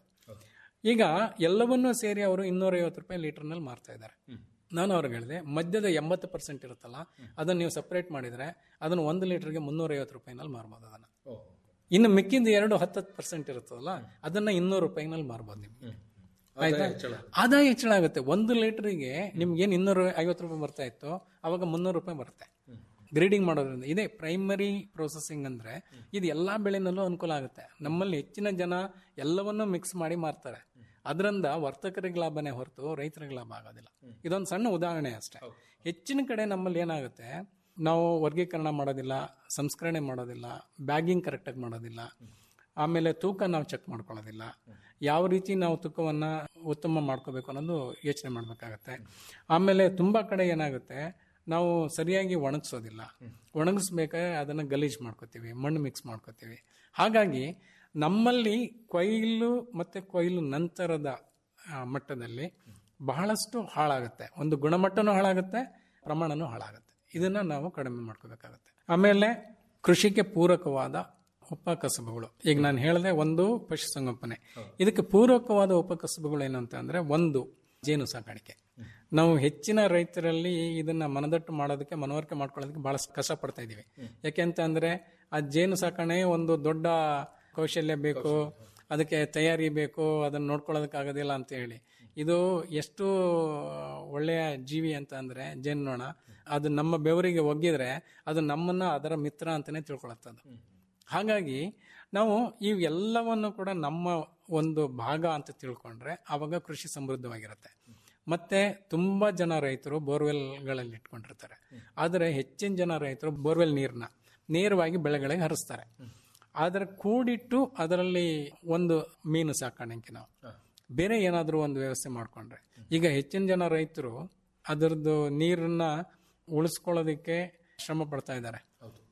ಈಗ ಎಲ್ಲವನ್ನೂ ಸೇರಿ ಅವರು ಇನ್ನೂರೈವತ್ತು ರೂಪಾಯಿ ಲೀಟರ್ನಲ್ಲಿ ಮಾರ್ತಾ ಇದ್ದಾರೆ ನಾನು ಅವ್ರಿಗೆ ಹೇಳಿದೆ ಮಧ್ಯದ ಎಂಬತ್ತು ಪರ್ಸೆಂಟ್ ಇರುತ್ತಲ್ಲ ಅದನ್ನ ನೀವು ಸಪರೇಟ್ ಮಾಡಿದ್ರೆ ಅದನ್ನು ಒಂದು ಲೀಟರ್ಗೆ ಮುನ್ನೂರೈವತ್ತು ರೂಪಾಯಿನಲ್ಲಿ ಮಾರ್ಬೋದು ಅದನ್ನ ಇನ್ನು ಮಿಕ್ಕಿದ ಎರಡು ಹತ್ತತ್ತು ಪರ್ಸೆಂಟ್ ಇರುತ್ತಲ್ಲ ಅದನ್ನ ಇನ್ನೂರು ರೂಪಾಯಿನಲ್ಲಿ ಮಾರ್ಬೋದು ನಿಮ್ಗೆ ಆಯ್ತಾ ಆದಾಯ ಹೆಚ್ಚಳ ಆಗುತ್ತೆ ಒಂದು ಲೀಟರ್ಗೆ ನಿಮ್ಗೆ ಏನ್ ಇನ್ನೂರು ಐವತ್ತು ರೂಪಾಯಿ ಬರ್ತಾ ಇತ್ತು ಅವಾಗ ಮುನ್ನೂರು ರೂಪಾಯಿ ಬರುತ್ತೆ ಗ್ರೇಡಿಂಗ್ ಮಾಡೋದ್ರಿಂದ ಇದೇ ಪ್ರೈಮರಿ ಪ್ರೊಸೆಸಿಂಗ್ ಅಂದ್ರೆ ಇದು ಎಲ್ಲಾ ಬೆಳೆನಲ್ಲೂ ಅನುಕೂಲ ಆಗುತ್ತೆ ನಮ್ಮಲ್ಲಿ ಹೆಚ್ಚಿನ ಜನ ಎಲ್ಲವನ್ನೂ ಮಿಕ್ಸ್ ಮಾಡಿ ಮಾರ್ತಾರೆ ಅದರಿಂದ ವರ್ತಕರಿಗೆ ಲಾಭನೇ ಹೊರತು ರೈತರಿಗೆ ಲಾಭ ಆಗೋದಿಲ್ಲ ಇದೊಂದು ಸಣ್ಣ ಉದಾಹರಣೆ ಅಷ್ಟೇ ಹೆಚ್ಚಿನ ಕಡೆ ನಮ್ಮಲ್ಲಿ ಏನಾಗುತ್ತೆ ನಾವು ವರ್ಗೀಕರಣ ಮಾಡೋದಿಲ್ಲ ಸಂಸ್ಕರಣೆ ಮಾಡೋದಿಲ್ಲ ಬ್ಯಾಗಿಂಗ್ ಕರೆಕ್ಟಾಗಿ ಮಾಡೋದಿಲ್ಲ ಆಮೇಲೆ ತೂಕ ನಾವು ಚೆಕ್ ಮಾಡ್ಕೊಳ್ಳೋದಿಲ್ಲ ಯಾವ ರೀತಿ ನಾವು ತೂಕವನ್ನು ಉತ್ತಮ ಮಾಡ್ಕೋಬೇಕು ಅನ್ನೋದು ಯೋಚನೆ ಮಾಡಬೇಕಾಗತ್ತೆ ಆಮೇಲೆ ತುಂಬ ಕಡೆ ಏನಾಗುತ್ತೆ ನಾವು ಸರಿಯಾಗಿ ಒಣಗಿಸೋದಿಲ್ಲ ಒಣಗಿಸ್ಬೇಕಾದ್ರೆ ಅದನ್ನು ಗಲೀಜು ಮಾಡ್ಕೋತೀವಿ ಮಣ್ಣು ಮಿಕ್ಸ್ ಮಾಡ್ಕೋತೀವಿ ಹಾಗಾಗಿ ನಮ್ಮಲ್ಲಿ ಕೊಯ್ಲು ಮತ್ತು ಕೊಯ್ಲು ನಂತರದ ಆ, ಮಟ್ಟದಲ್ಲಿ ಬಹಳಷ್ಟು ಹಾಳಾಗುತ್ತೆ ಒಂದು ಗುಣಮಟ್ಟನೂ ಹಾಳಾಗುತ್ತೆ ಪ್ರಮಾಣನೂ ಹಾಳಾಗುತ್ತೆ ಇದನ್ನ ನಾವು ಕಡಿಮೆ ಮಾಡ್ಕೋಬೇಕಾಗುತ್ತೆ ಆಮೇಲೆ ಕೃಷಿಗೆ ಪೂರಕವಾದ ಉಪಕಸಬುಗಳು ಈಗ ನಾನು ಹೇಳಿದೆ ಒಂದು ಪಶುಸಂಗೋಪನೆ ಇದಕ್ಕೆ ಪೂರಕವಾದ ಉಪಕಸಬುಗಳು ಏನು ಅಂತ ಅಂದ್ರೆ ಒಂದು ಜೇನು ಸಾಕಾಣಿಕೆ ನಾವು ಹೆಚ್ಚಿನ ರೈತರಲ್ಲಿ ಇದನ್ನ ಮನದಟ್ಟು ಮಾಡೋದಕ್ಕೆ ಮನವರಿಕೆ ಮಾಡ್ಕೊಳ್ಳೋದಕ್ಕೆ ಬಹಳ ಕಷ್ಟ ಪಡ್ತಾ ಇದೀವಿ ಯಾಕೆಂತ ಅಂದ್ರೆ ಆ ಜೇನು ಸಾಕಣೆ ಒಂದು ದೊಡ್ಡ ಕೌಶಲ್ಯ ಬೇಕು ಅದಕ್ಕೆ ತಯಾರಿ ಬೇಕು ಅದನ್ನ ನೋಡ್ಕೊಳ್ಳೋದಕ್ಕೆ ಆಗೋದಿಲ್ಲ ಅಂತ ಹೇಳಿ ಇದು ಎಷ್ಟು ಒಳ್ಳೆಯ ಜೀವಿ ಅಂತ ಅಂದ್ರೆ ಜೇನ್ನೋಣ ಅದು ನಮ್ಮ ಬೆವರಿಗೆ ಒಗ್ಗಿದ್ರೆ ಅದು ನಮ್ಮನ್ನ ಅದರ ಮಿತ್ರ ಅಂತಾನೆ ತಿಳ್ಕೊಳತ್ತದು ಹಾಗಾಗಿ ನಾವು ಇವೆಲ್ಲವನ್ನು ಕೂಡ ನಮ್ಮ ಒಂದು ಭಾಗ ಅಂತ ತಿಳ್ಕೊಂಡ್ರೆ ಆವಾಗ ಕೃಷಿ ಸಮೃದ್ಧವಾಗಿರುತ್ತೆ ಮತ್ತೆ ತುಂಬಾ ಜನ ರೈತರು ಬೋರ್ವೆಲ್ಗಳಲ್ಲಿ ಇಟ್ಕೊಂಡಿರ್ತಾರೆ ಆದರೆ ಹೆಚ್ಚಿನ ಜನ ರೈತರು ಬೋರ್ವೆಲ್ ನೀರನ್ನ ನೇರವಾಗಿ ಬೆಳೆಗಳಿಗೆ ಹರಿಸ್ತಾರೆ ಆದರೆ ಕೂಡಿಟ್ಟು ಅದರಲ್ಲಿ ಒಂದು ಮೀನು ಸಾಕಾಣಿಕೆ ನಾವು ಬೇರೆ ಏನಾದರೂ ಒಂದು ವ್ಯವಸ್ಥೆ ಮಾಡ್ಕೊಂಡ್ರೆ ಈಗ ಹೆಚ್ಚಿನ ಜನ ರೈತರು ಅದರದ್ದು ನೀರನ್ನ ಉಳಿಸ್ಕೊಳ್ಳೋದಕ್ಕೆ ಶ್ರಮ ಪಡ್ತಾ ಇದ್ದಾರೆ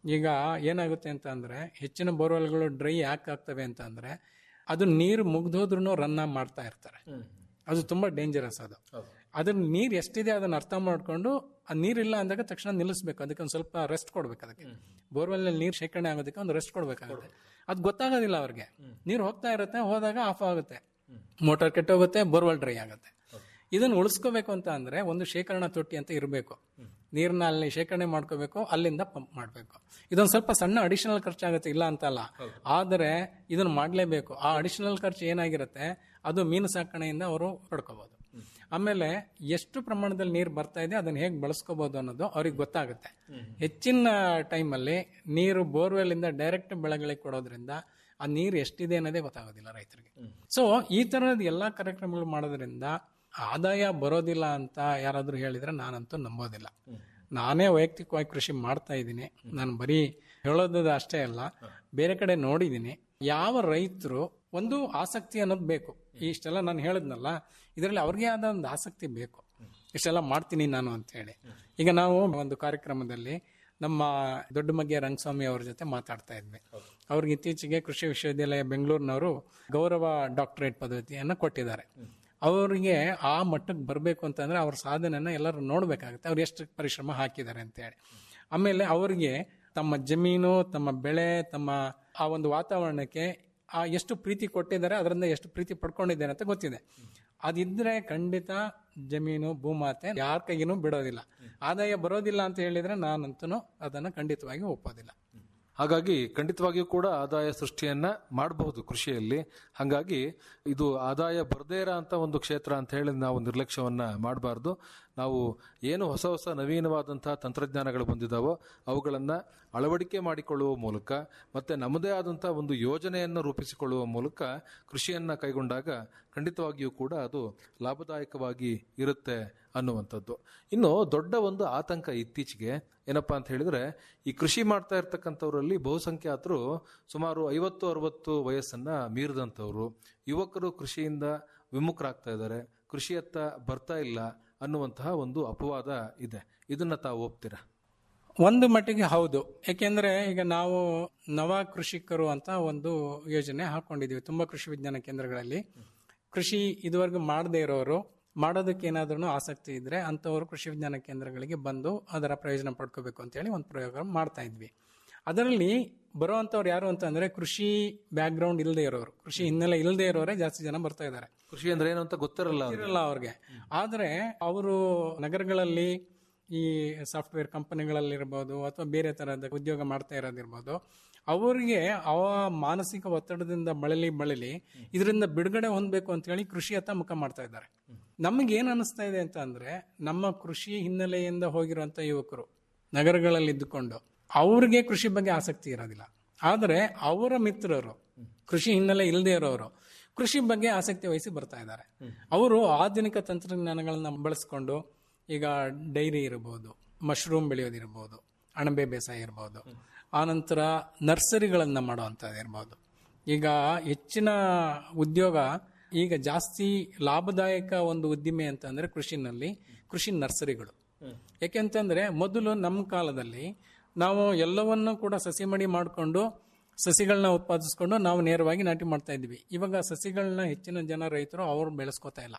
ಈಗ ಏನಾಗುತ್ತೆ ಅಂತ ಅಂದ್ರೆ ಹೆಚ್ಚಿನ ಬೋರ್ವೆಲ್ಗಳು ಡ್ರೈ ಯಾಕೆ ಆಗ್ತವೆ ಅಂತ ಅಂದ್ರೆ ಅದು ನೀರು ಮುಗ್ದೋದ್ರೂ ರನ್ ಮಾಡ್ತಾ ಇರ್ತಾರೆ ಅದು ತುಂಬಾ ಡೇಂಜರಸ್ ಅದು ಅದನ್ನ ನೀರು ಎಷ್ಟಿದೆ ಅದನ್ನ ಅರ್ಥ ಮಾಡ್ಕೊಂಡು ಆ ನೀರಿಲ್ಲ ಅಂದಾಗ ತಕ್ಷಣ ನಿಲ್ಲಿಸ್ಬೇಕು ಅದಕ್ಕೆ ಒಂದು ಸ್ವಲ್ಪ ರೆಸ್ಟ್ ಕೊಡ್ಬೇಕು ಅದಕ್ಕೆ ಬೋರ್ವೆಲ್ ನೀರು ಶೇಖರಣೆ ಆಗೋದಕ್ಕೆ ಒಂದು ರೆಸ್ಟ್ ಕೊಡ್ಬೇಕಾಗುತ್ತೆ ಅದು ಗೊತ್ತಾಗೋದಿಲ್ಲ ಅವ್ರಿಗೆ ನೀರು ಹೋಗ್ತಾ ಇರುತ್ತೆ ಹೋದಾಗ ಆಫ್ ಆಗುತ್ತೆ ಮೋಟಾರ್ ಕೆಟ್ಟೋಗುತ್ತೆ ಬೋರ್ವೆಲ್ ಡ್ರೈ ಆಗುತ್ತೆ ಇದನ್ನ ಉಳಿಸ್ಕೋಬೇಕು ಅಂತ ಅಂದ್ರೆ ಒಂದು ಶೇಖರಣಾ ತೊಟ್ಟಿ ಅಂತ ಇರಬೇಕು ನೀರನ್ನ ಅಲ್ಲಿ ಶೇಖರಣೆ ಮಾಡ್ಕೋಬೇಕು ಅಲ್ಲಿಂದ ಪಂಪ್ ಮಾಡಬೇಕು ಇದೊಂದು ಸ್ವಲ್ಪ ಸಣ್ಣ ಅಡಿಷನಲ್ ಖರ್ಚಾಗುತ್ತೆ ಇಲ್ಲ ಅಂತಲ್ಲ ಆದರೆ ಇದನ್ನ ಮಾಡಲೇಬೇಕು ಆ ಅಡಿಷನಲ್ ಖರ್ಚು ಏನಾಗಿರುತ್ತೆ ಅದು ಮೀನು ಸಾಕಣೆಯಿಂದ ಅವರು ಪಡ್ಕೋಬಹುದು ಆಮೇಲೆ ಎಷ್ಟು ಪ್ರಮಾಣದಲ್ಲಿ ನೀರು ಬರ್ತಾ ಇದೆ ಅದನ್ನ ಹೇಗೆ ಬಳಸ್ಕೋಬಹುದು ಅನ್ನೋದು ಅವ್ರಿಗೆ ಗೊತ್ತಾಗುತ್ತೆ ಹೆಚ್ಚಿನ ಟೈಮಲ್ಲಿ ನೀರು ಬೋರ್ವೆಲ್ ಇಂದ ಡೈರೆಕ್ಟ್ ಬೆಳೆಗಳಿಗೆ ಕೊಡೋದ್ರಿಂದ ಆ ನೀರು ಎಷ್ಟಿದೆ ಅನ್ನೋದೇ ಗೊತ್ತಾಗೋದಿಲ್ಲ ರೈತರಿಗೆ ಸೊ ಈ ತರಹದ ಎಲ್ಲಾ ಕಾರ್ಯಕ್ರಮಗಳು ಮಾಡೋದ್ರಿಂದ ಆದಾಯ ಬರೋದಿಲ್ಲ ಅಂತ ಯಾರಾದ್ರೂ ಹೇಳಿದ್ರೆ ನಾನಂತೂ ನಂಬೋದಿಲ್ಲ ನಾನೇ ವೈಯಕ್ತಿಕವಾಗಿ ಕೃಷಿ ಮಾಡ್ತಾ ಇದ್ದೀನಿ ನಾನು ಬರೀ ಹೇಳೋದು ಅಷ್ಟೇ ಅಲ್ಲ ಬೇರೆ ಕಡೆ ನೋಡಿದ್ದೀನಿ ಯಾವ ರೈತರು ಒಂದು ಆಸಕ್ತಿ ಅನ್ನೋದು ಬೇಕು ಇಷ್ಟೆಲ್ಲ ನಾನು ಹೇಳಿದ್ನಲ್ಲ ಇದರಲ್ಲಿ ಅವ್ರಿಗೆ ಆದ ಒಂದು ಆಸಕ್ತಿ ಬೇಕು ಇಷ್ಟೆಲ್ಲ ಮಾಡ್ತೀನಿ ನಾನು ಅಂತ ಹೇಳಿ ಈಗ ನಾವು ಒಂದು ಕಾರ್ಯಕ್ರಮದಲ್ಲಿ ನಮ್ಮ ದೊಡ್ಡ ಮಗ್ಗೆ ರಂಗಸ್ವಾಮಿ ಅವ್ರ ಜೊತೆ ಮಾತಾಡ್ತಾ ಇದ್ವಿ ಅವ್ರಿಗೆ ಇತ್ತೀಚೆಗೆ ಕೃಷಿ ವಿಶ್ವವಿದ್ಯಾಲಯ ಬೆಂಗಳೂರಿನವರು ಗೌರವ ಡಾಕ್ಟರೇಟ್ ಪದವಿಯನ್ನು ಕೊಟ್ಟಿದ್ದಾರೆ ಅವರಿಗೆ ಆ ಮಟ್ಟಕ್ಕೆ ಬರಬೇಕು ಅಂತಂದ್ರೆ ಅವ್ರ ಸಾಧನೆನ ಎಲ್ಲರೂ ನೋಡ್ಬೇಕಾಗುತ್ತೆ ಅವ್ರು ಎಷ್ಟು ಪರಿಶ್ರಮ ಹಾಕಿದ್ದಾರೆ ಅಂತೇಳಿ ಆಮೇಲೆ ಅವರಿಗೆ ತಮ್ಮ ಜಮೀನು ತಮ್ಮ ಬೆಳೆ ತಮ್ಮ ಆ ಒಂದು ವಾತಾವರಣಕ್ಕೆ ಆ ಎಷ್ಟು ಪ್ರೀತಿ ಕೊಟ್ಟಿದ್ದಾರೆ ಅದರಿಂದ ಎಷ್ಟು ಪ್ರೀತಿ ಪಡ್ಕೊಂಡಿದ್ದಾರೆ ಅಂತ ಗೊತ್ತಿದೆ ಅದಿದ್ರೆ ಖಂಡಿತ ಜಮೀನು ಭೂಮಾತೆ ಯಾರ ಕೈಗಿನೂ ಬಿಡೋದಿಲ್ಲ ಆದಾಯ ಬರೋದಿಲ್ಲ ಅಂತ ಹೇಳಿದ್ರೆ ನಾನಂತೂ ಅದನ್ನು ಖಂಡಿತವಾಗಿ ಒಪ್ಪೋದಿಲ್ಲ ಹಾಗಾಗಿ ಖಂಡಿತವಾಗಿಯೂ ಕೂಡ ಆದಾಯ ಸೃಷ್ಟಿಯನ್ನ ಮಾಡಬಹುದು ಕೃಷಿಯಲ್ಲಿ ಹಾಗಾಗಿ ಇದು ಆದಾಯ ಬರದೇ ಇರೋ ಅಂತ ಒಂದು ಕ್ಷೇತ್ರ ಅಂತ ಹೇಳಿ ನಾವು ನಿರ್ಲಕ್ಷ್ಯವನ್ನ ಮಾಡಬಾರ್ದು ನಾವು ಏನು ಹೊಸ ಹೊಸ ನವೀನವಾದಂತಹ ತಂತ್ರಜ್ಞಾನಗಳು ಬಂದಿದ್ದಾವೋ ಅವುಗಳನ್ನ ಅಳವಡಿಕೆ ಮಾಡಿಕೊಳ್ಳುವ ಮೂಲಕ ಮತ್ತೆ ನಮ್ಮದೇ ಆದಂತಹ ಒಂದು ಯೋಜನೆಯನ್ನು ರೂಪಿಸಿಕೊಳ್ಳುವ ಮೂಲಕ ಕೃಷಿಯನ್ನ ಕೈಗೊಂಡಾಗ ಖಂಡಿತವಾಗಿಯೂ ಕೂಡ ಅದು ಲಾಭದಾಯಕವಾಗಿ ಇರುತ್ತೆ ಅನ್ನುವಂಥದ್ದು ಇನ್ನು ದೊಡ್ಡ ಒಂದು ಆತಂಕ ಇತ್ತೀಚೆಗೆ ಏನಪ್ಪಾ ಅಂತ ಹೇಳಿದ್ರೆ ಈ ಕೃಷಿ ಮಾಡ್ತಾ ಇರ್ತಕ್ಕಂಥವ್ರಲ್ಲಿ ಬಹುಸಂಖ್ಯಾತರು ಸುಮಾರು ಐವತ್ತು ಅರವತ್ತು ವಯಸ್ಸನ್ನ ಮೀರಿದಂಥವ್ರು ಯುವಕರು ಕೃಷಿಯಿಂದ ವಿಮುಖರಾಗ್ತಾ ಇದ್ದಾರೆ ಕೃಷಿಯತ್ತ ಬರ್ತಾ ಇಲ್ಲ ಅನ್ನುವಂತಹ ಒಂದು ಅಪವಾದ ಇದೆ ಇದನ್ನ ತಾವು ಒಪ್ತೀರಾ ಒಂದು ಮಟ್ಟಿಗೆ ಹೌದು ಯಾಕೆಂದ್ರೆ ಈಗ ನಾವು ನವ ಕೃಷಿಕರು ಅಂತ ಒಂದು ಯೋಜನೆ ಹಾಕೊಂಡಿದೀವಿ ತುಂಬಾ ಕೃಷಿ ವಿಜ್ಞಾನ ಕೇಂದ್ರಗಳಲ್ಲಿ ಕೃಷಿ ಇದುವರೆಗೂ ಮಾಡದೇ ಇರೋರು ಮಾಡೋದಕ್ಕೆ ಏನಾದ್ರೂ ಆಸಕ್ತಿ ಇದ್ರೆ ಅಂತವರು ಕೃಷಿ ವಿಜ್ಞಾನ ಕೇಂದ್ರಗಳಿಗೆ ಬಂದು ಅದರ ಪ್ರಯೋಜನ ಪಡ್ಕೋಬೇಕು ಅಂತ ಹೇಳಿ ಒಂದು ಪ್ರಯೋಗ ಮಾಡ್ತಾ ಇದ್ವಿ ಅದರಲ್ಲಿ ಬರುವಂತವ್ರು ಯಾರು ಅಂತಂದ್ರೆ ಕೃಷಿ ಬ್ಯಾಕ್ ಗ್ರೌಂಡ್ ಇಲ್ಲದೆ ಇರೋರು ಕೃಷಿ ಹಿನ್ನೆಲೆ ಇಲ್ಲದೆ ಇರೋರೇ ಜಾಸ್ತಿ ಜನ ಬರ್ತಾ ಇದ್ದಾರೆ ಕೃಷಿ ಅಂದ್ರೆ ಏನು ಅಂತ ಗೊತ್ತಿರಲ್ಲ ಅವ್ರಿಗೆ. ಇರಲ್ಲ ಅವ್ರಿಗೆ ಆದ್ರೆ ಅವರು ನಗರಗಳಲ್ಲಿ ಈ ಸಾಫ್ಟ್ವೇರ್ ಕಂಪನಿಗಳಲ್ಲಿರ್ಬೋದು ಅಥವಾ ಬೇರೆ ತರಹದ ಉದ್ಯೋಗ ಮಾಡ್ತಾ ಇರೋದಿರ್ಬೋದು ಅವರಿಗೆ ಅವ ಮಾನಸಿಕ ಒತ್ತಡದಿಂದ ಬಳಲಿ ಬಳಲಿ ಇದರಿಂದ ಬಿಡುಗಡೆ ಹೊಂದಬೇಕು ಅಂತ ಹೇಳಿ ಕೃಷಿಯತ್ತ ಮುಖ ಮಾಡ್ತಾ ಇದ್ದಾರೆ ನಮಗೆ ಏನ್ ಅನಿಸ್ತಾ ಇದೆ ಅಂತ ಅಂದ್ರೆ ನಮ್ಮ ಕೃಷಿ ಹಿನ್ನೆಲೆಯಿಂದ ಹೋಗಿರುವಂತ ಯುವಕರು ನಗರಗಳಲ್ಲಿ ಇದ್ದುಕೊಂಡು ಅವ್ರಿಗೆ ಕೃಷಿ ಬಗ್ಗೆ ಆಸಕ್ತಿ ಇರೋದಿಲ್ಲ ಆದರೆ ಅವರ ಮಿತ್ರರು ಕೃಷಿ ಹಿನ್ನೆಲೆ ಇಲ್ಲದೆ ಇರೋರು ಕೃಷಿ ಬಗ್ಗೆ ಆಸಕ್ತಿ ವಹಿಸಿ ಬರ್ತಾ ಇದ್ದಾರೆ ಅವರು ಆಧುನಿಕ ತಂತ್ರಜ್ಞಾನಗಳನ್ನ ಬಳಸ್ಕೊಂಡು ಈಗ ಡೈರಿ ಇರಬಹುದು ಮಶ್ರೂಮ್ ಬೆಳೆಯೋದಿರ್ಬೋದು ಅಣಬೆ ಬೇಸಾಯ ಇರ್ಬೋದು ಆನಂತರ ನರ್ಸರಿಗಳನ್ನ ಮಾಡುವಂಥದ್ದು ಇರ್ಬೋದು ಈಗ ಹೆಚ್ಚಿನ ಉದ್ಯೋಗ ಈಗ ಜಾಸ್ತಿ ಲಾಭದಾಯಕ ಒಂದು ಉದ್ದಿಮೆ ಅಂತಂದ್ರೆ ಕೃಷಿನಲ್ಲಿ ಕೃಷಿ ನರ್ಸರಿಗಳು ಯಾಕೆಂತಂದ್ರೆ ಮೊದಲು ನಮ್ಮ ಕಾಲದಲ್ಲಿ ನಾವು ಎಲ್ಲವನ್ನೂ ಕೂಡ ಸಸಿ ಮಡಿ ಮಾಡಿಕೊಂಡು ಸಸಿಗಳನ್ನ ಉತ್ಪಾದಿಸ್ಕೊಂಡು ನಾವು ನೇರವಾಗಿ ನಾಟಿ ಮಾಡ್ತಾ ಇದ್ವಿ ಇವಾಗ ಸಸಿಗಳನ್ನ ಹೆಚ್ಚಿನ ಜನ ರೈತರು ಅವರು ಬೆಳೆಸ್ಕೋತಾ ಇಲ್ಲ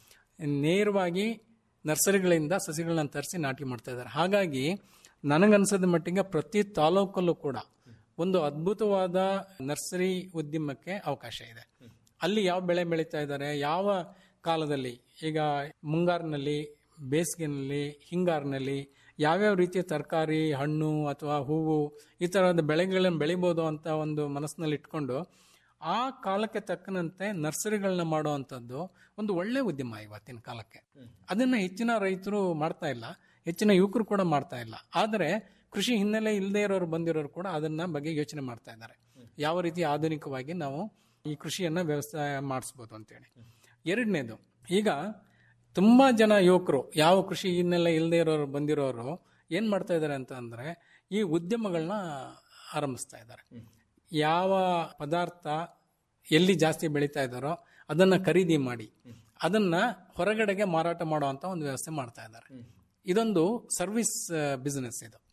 ನೇರವಾಗಿ ನರ್ಸರಿಗಳಿಂದ ಸಸಿಗಳನ್ನ ತರಿಸಿ ನಾಟಿ ಮಾಡ್ತಾ ಇದ್ದಾರೆ ಹಾಗಾಗಿ ನನಗನ್ಸದ ಮಟ್ಟಿಗೆ ಪ್ರತಿ ತಾಲೂಕಲ್ಲೂ ಕೂಡ ಒಂದು ಅದ್ಭುತವಾದ ನರ್ಸರಿ ಉದ್ಯಮಕ್ಕೆ ಅವಕಾಶ ಇದೆ ಅಲ್ಲಿ ಯಾವ ಬೆಳೆ ಬೆಳೀತಾ ಇದ್ದಾರೆ ಯಾವ ಕಾಲದಲ್ಲಿ ಈಗ ಮುಂಗಾರಿನಲ್ಲಿ ಬೇಸಿಗೆನಲ್ಲಿ ಹಿಂಗಾರಿನಲ್ಲಿ ಯಾವ್ಯಾವ ರೀತಿಯ ತರಕಾರಿ ಹಣ್ಣು ಅಥವಾ ಹೂವು ಈ ತರಹದ ಬೆಳೆಗಳನ್ನು ಬೆಳಿಬೋದು ಅಂತ ಒಂದು ಮನಸ್ಸಿನಲ್ಲಿ ಇಟ್ಕೊಂಡು ಆ ಕಾಲಕ್ಕೆ ತಕ್ಕನಂತೆ ನರ್ಸರಿಗಳನ್ನ ಮಾಡುವಂಥದ್ದು ಒಂದು ಒಳ್ಳೆ ಉದ್ಯಮ ಇವತ್ತಿನ ಕಾಲಕ್ಕೆ ಅದನ್ನ ಹೆಚ್ಚಿನ ರೈತರು ಮಾಡ್ತಾ ಇಲ್ಲ ಹೆಚ್ಚಿನ ಯುವಕರು ಕೂಡ ಮಾಡ್ತಾ ಇಲ್ಲ ಆದರೆ ಕೃಷಿ ಹಿನ್ನೆಲೆ ಇಲ್ಲದೆ ಇರೋರು ಬಂದಿರೋರು ಕೂಡ ಅದನ್ನ ಬಗ್ಗೆ ಯೋಚನೆ ಮಾಡ್ತಾ ಇದ್ದಾರೆ ಯಾವ ರೀತಿ ಆಧುನಿಕವಾಗಿ ನಾವು ಈ ಕೃಷಿಯನ್ನ ವ್ಯವಸಾಯ ಮಾಡಿಸ್ಬೋದು ಅಂತೇಳಿ ಎರಡನೇದು ಈಗ ತುಂಬಾ ಜನ ಯುವಕರು ಯಾವ ಕೃಷಿ ಹಿನ್ನೆಲೆ ಇಲ್ಲದೆ ಇರೋರು ಬಂದಿರೋರು ಏನ್ ಮಾಡ್ತಾ ಇದ್ದಾರೆ ಅಂತ ಅಂದ್ರೆ ಈ ಉದ್ಯಮಗಳನ್ನ ಆರಂಭಿಸ್ತಾ ಇದ್ದಾರೆ ಯಾವ ಪದಾರ್ಥ ಎಲ್ಲಿ ಜಾಸ್ತಿ ಬೆಳೀತಾ ಇದ್ದಾರೋ ಅದನ್ನ ಖರೀದಿ ಮಾಡಿ ಅದನ್ನ ಹೊರಗಡೆಗೆ ಮಾರಾಟ ಮಾಡುವಂತ ಒಂದು ವ್ಯವಸ್ಥೆ ಮಾಡ್ತಾ ಇದ್ದಾರೆ ಇದೊಂದು ಸರ್ವಿಸ್ ಬಿಸಿನೆಸ್ ಇದು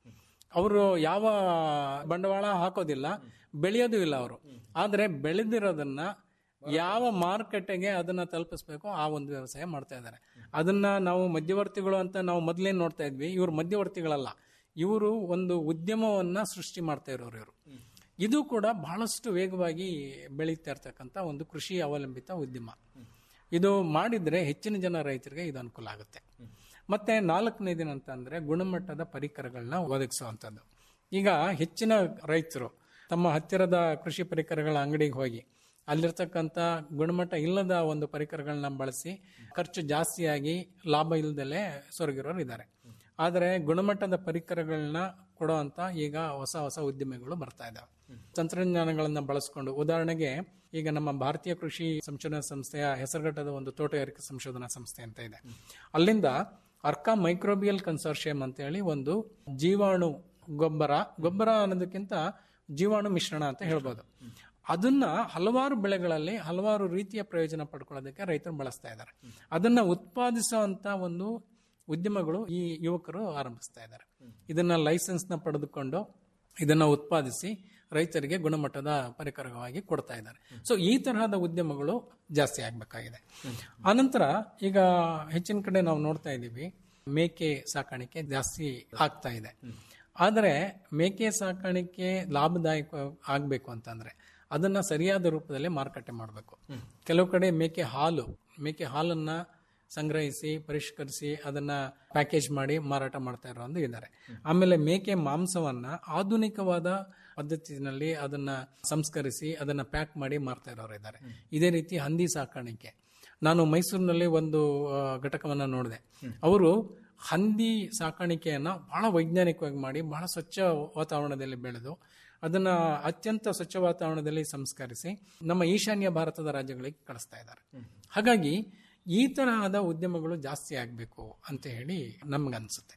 ಅವರು ಯಾವ ಬಂಡವಾಳ ಹಾಕೋದಿಲ್ಲ ಬೆಳೆಯೋದು ಇಲ್ಲ ಅವರು ಆದ್ರೆ ಬೆಳೆದಿರೋದನ್ನ ಯಾವ ಮಾರುಕಟ್ಟೆಗೆ ಅದನ್ನ ತಲುಪಿಸ್ಬೇಕು ಆ ಒಂದು ವ್ಯವಸಾಯ ಮಾಡ್ತಾ ಇದ್ದಾರೆ ಅದನ್ನ ನಾವು ಮಧ್ಯವರ್ತಿಗಳು ಅಂತ ನಾವು ಮೊದಲೇನು ನೋಡ್ತಾ ಇದ್ವಿ ಇವರು ಮಧ್ಯವರ್ತಿಗಳಲ್ಲ ಇವರು ಒಂದು ಉದ್ಯಮವನ್ನ ಸೃಷ್ಟಿ ಮಾಡ್ತಾ ಇರೋರು ಇವರು ಇದು ಕೂಡ ಬಹಳಷ್ಟು ವೇಗವಾಗಿ ಬೆಳೀತಾ ಇರ್ತಕ್ಕಂಥ ಒಂದು ಕೃಷಿ ಅವಲಂಬಿತ ಉದ್ಯಮ ಇದು ಮಾಡಿದ್ರೆ ಹೆಚ್ಚಿನ ಜನ ರೈತರಿಗೆ ಇದು ಅನುಕೂಲ ಆಗುತ್ತೆ ಮತ್ತೆ ನಾಲ್ಕನೇದಿನ ಅಂತಂದ್ರೆ ಗುಣಮಟ್ಟದ ಪರಿಕರಗಳನ್ನ ಒದಗಿಸುವಂಥದ್ದು ಈಗ ಹೆಚ್ಚಿನ ರೈತರು ತಮ್ಮ ಹತ್ತಿರದ ಕೃಷಿ ಪರಿಕರಗಳ ಅಂಗಡಿಗೆ ಹೋಗಿ ಅಲ್ಲಿರ್ತಕ್ಕಂಥ ಗುಣಮಟ್ಟ ಇಲ್ಲದ ಒಂದು ಪರಿಕರಗಳನ್ನ ಬಳಸಿ ಖರ್ಚು ಜಾಸ್ತಿಯಾಗಿ ಲಾಭ ಇಲ್ಲದಲೇ ಸೊರಗಿರೋರು ಇದ್ದಾರೆ ಆದರೆ ಗುಣಮಟ್ಟದ ಪರಿಕರಗಳನ್ನ ಕೊಡುವಂತ ಈಗ ಹೊಸ ಹೊಸ ಉದ್ಯಮಿಗಳು ಬರ್ತಾ ಇದ್ದಾವೆ ತಂತ್ರಜ್ಞಾನಗಳನ್ನ ಬಳಸ್ಕೊಂಡು ಉದಾಹರಣೆಗೆ ಈಗ ನಮ್ಮ ಭಾರತೀಯ ಕೃಷಿ ಸಂಶೋಧನಾ ಸಂಸ್ಥೆಯ ಹೆಸರುಘಟ್ಟದ ಒಂದು ತೋಟಗಾರಿಕೆ ಸಂಶೋಧನಾ ಸಂಸ್ಥೆ ಅಂತ ಇದೆ ಅಲ್ಲಿಂದ ಅರ್ಕಾ ಮೈಕ್ರೋಬಿಯಲ್ ಕನ್ಸೋರ್ಷಿಯಂ ಅಂತ ಹೇಳಿ ಒಂದು ಜೀವಾಣು ಗೊಬ್ಬರ ಗೊಬ್ಬರ ಅನ್ನೋದಕ್ಕಿಂತ ಜೀವಾಣು ಮಿಶ್ರಣ ಅಂತ ಹೇಳ್ಬೋದು ಅದನ್ನ ಹಲವಾರು ಬೆಳೆಗಳಲ್ಲಿ ಹಲವಾರು ರೀತಿಯ ಪ್ರಯೋಜನ ಪಡ್ಕೊಳ್ಳೋದಕ್ಕೆ ರೈತರು ಬಳಸ್ತಾ ಇದ್ದಾರೆ ಅದನ್ನ ಉತ್ಪಾದಿಸುವಂತ ಒಂದು ಉದ್ಯಮಗಳು ಈ ಯುವಕರು ಆರಂಭಿಸ್ತಾ ಇದ್ದಾರೆ ಇದನ್ನ ಲೈಸೆನ್ಸ್ ನ ಪಡೆದುಕೊಂಡು ಇದನ್ನ ಉತ್ಪಾದಿಸಿ ರೈತರಿಗೆ ಗುಣಮಟ್ಟದ ಪರಿಕರವಾಗಿ ಕೊಡ್ತಾ ಇದ್ದಾರೆ ಸೊ ಈ ತರಹದ ಉದ್ಯಮಗಳು ಜಾಸ್ತಿ ಆಗ್ಬೇಕಾಗಿದೆ ಆನಂತರ ಈಗ ಹೆಚ್ಚಿನ ಕಡೆ ನಾವು ನೋಡ್ತಾ ಇದ್ದೀವಿ ಮೇಕೆ ಸಾಕಾಣಿಕೆ ಜಾಸ್ತಿ ಆಗ್ತಾ ಇದೆ ಆದರೆ ಮೇಕೆ ಸಾಕಾಣಿಕೆ ಲಾಭದಾಯಕ ಆಗಬೇಕು ಅಂತಂದ್ರೆ ಅದನ್ನ ಸರಿಯಾದ ರೂಪದಲ್ಲಿ ಮಾರುಕಟ್ಟೆ ಮಾಡಬೇಕು ಕೆಲವು ಕಡೆ ಮೇಕೆ ಹಾಲು ಮೇಕೆ ಹಾಲನ್ನ ಸಂಗ್ರಹಿಸಿ ಪರಿಷ್ಕರಿಸಿ ಅದನ್ನ ಪ್ಯಾಕೇಜ್ ಮಾಡಿ ಮಾರಾಟ ಮಾಡ್ತಾ ಇರೋದು ಇದ್ದಾರೆ ಆಮೇಲೆ ಮೇಕೆ ಮಾಂಸವನ್ನ ಆಧುನಿಕವಾದ ಪದ್ಧತಿನಲ್ಲಿ ಅದನ್ನ ಸಂಸ್ಕರಿಸಿ ಅದನ್ನ ಪ್ಯಾಕ್ ಮಾಡಿ ಮಾರ್ತಾ ಇರೋರು ಇದ್ದಾರೆ ಇದೇ ರೀತಿ ಹಂದಿ ಸಾಕಾಣಿಕೆ ನಾನು ಮೈಸೂರಿನಲ್ಲಿ ಒಂದು ಆ, ಘಟಕವನ್ನ ನೋಡಿದೆ ಅವರು ಹಂದಿ ಸಾಕಾಣಿಕೆಯನ್ನ ಬಹಳ ವೈಜ್ಞಾನಿಕವಾಗಿ ಮಾಡಿ ಬಹಳ ಸ್ವಚ್ಛ ವಾತಾವರಣದಲ್ಲಿ ಬೆಳೆದು ಅದನ್ನ ಅತ್ಯಂತ ಸ್ವಚ್ಛ ವಾತಾವರಣದಲ್ಲಿ ಸಂಸ್ಕರಿಸಿ ನಮ್ಮ ಈಶಾನ್ಯ ಭಾರತದ ರಾಜ್ಯಗಳಿಗೆ ಕಳಿಸ್ತಾ ಇದ್ದಾರೆ ಹಾಗಾಗಿ ಈ ತರಹದ ಉದ್ಯಮಗಳು ಜಾಸ್ತಿ ಆಗಬೇಕು ಅಂತ ಹೇಳಿ ನಮ್ಗನ್ಸುತ್ತೆ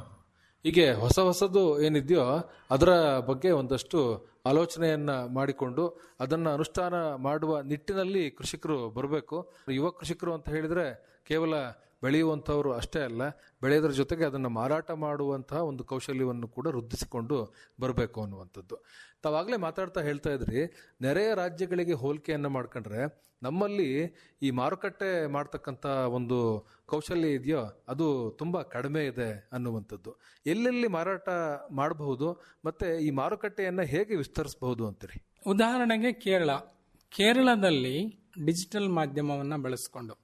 ಹೀಗೆ ಹೊಸ ಹೊಸದು ಏನಿದೆಯೋ ಅದರ ಬಗ್ಗೆ ಒಂದಷ್ಟು ಆಲೋಚನೆಯನ್ನ ಮಾಡಿಕೊಂಡು ಅದನ್ನ ಅನುಷ್ಠಾನ ಮಾಡುವ ನಿಟ್ಟಿನಲ್ಲಿ ಕೃಷಿಕರು ಬರಬೇಕು ಯುವ ಕೃಷಿಕರು ಅಂತ ಹೇಳಿದ್ರೆ ಕೇವಲ ಬೆಳೆಯುವಂಥವ್ರು ಅಷ್ಟೇ ಅಲ್ಲ ಬೆಳೆಯೋದ್ರ ಜೊತೆಗೆ ಅದನ್ನು ಮಾರಾಟ ಮಾಡುವಂತಹ ಒಂದು ಕೌಶಲ್ಯವನ್ನು ಕೂಡ ವೃದ್ಧಿಸಿಕೊಂಡು ಬರಬೇಕು ಅನ್ನುವಂಥದ್ದು ತಾವಾಗಲೇ ಮಾತಾಡ್ತಾ ಹೇಳ್ತಾ ಇದ್ರಿ ನೆರೆಯ ರಾಜ್ಯಗಳಿಗೆ ಹೋಲಿಕೆಯನ್ನು ಮಾಡ್ಕೊಂಡ್ರೆ ನಮ್ಮಲ್ಲಿ ಈ ಮಾರುಕಟ್ಟೆ ಮಾಡ್ತಕ್ಕಂಥ ಒಂದು ಕೌಶಲ್ಯ ಇದೆಯೋ ಅದು ತುಂಬ ಕಡಿಮೆ ಇದೆ ಅನ್ನುವಂಥದ್ದು ಎಲ್ಲೆಲ್ಲಿ ಮಾರಾಟ ಮಾಡಬಹುದು ಮತ್ತೆ ಈ ಮಾರುಕಟ್ಟೆಯನ್ನು ಹೇಗೆ ವಿಸ್ತರಿಸಬಹುದು ಅಂತೀರಿ ಉದಾಹರಣೆಗೆ ಕೇರಳ ಕೇರಳದಲ್ಲಿ ಡಿಜಿಟಲ್ ಮಾಧ್ಯಮವನ್ನ ಬಳಸಿಕೊಂಡು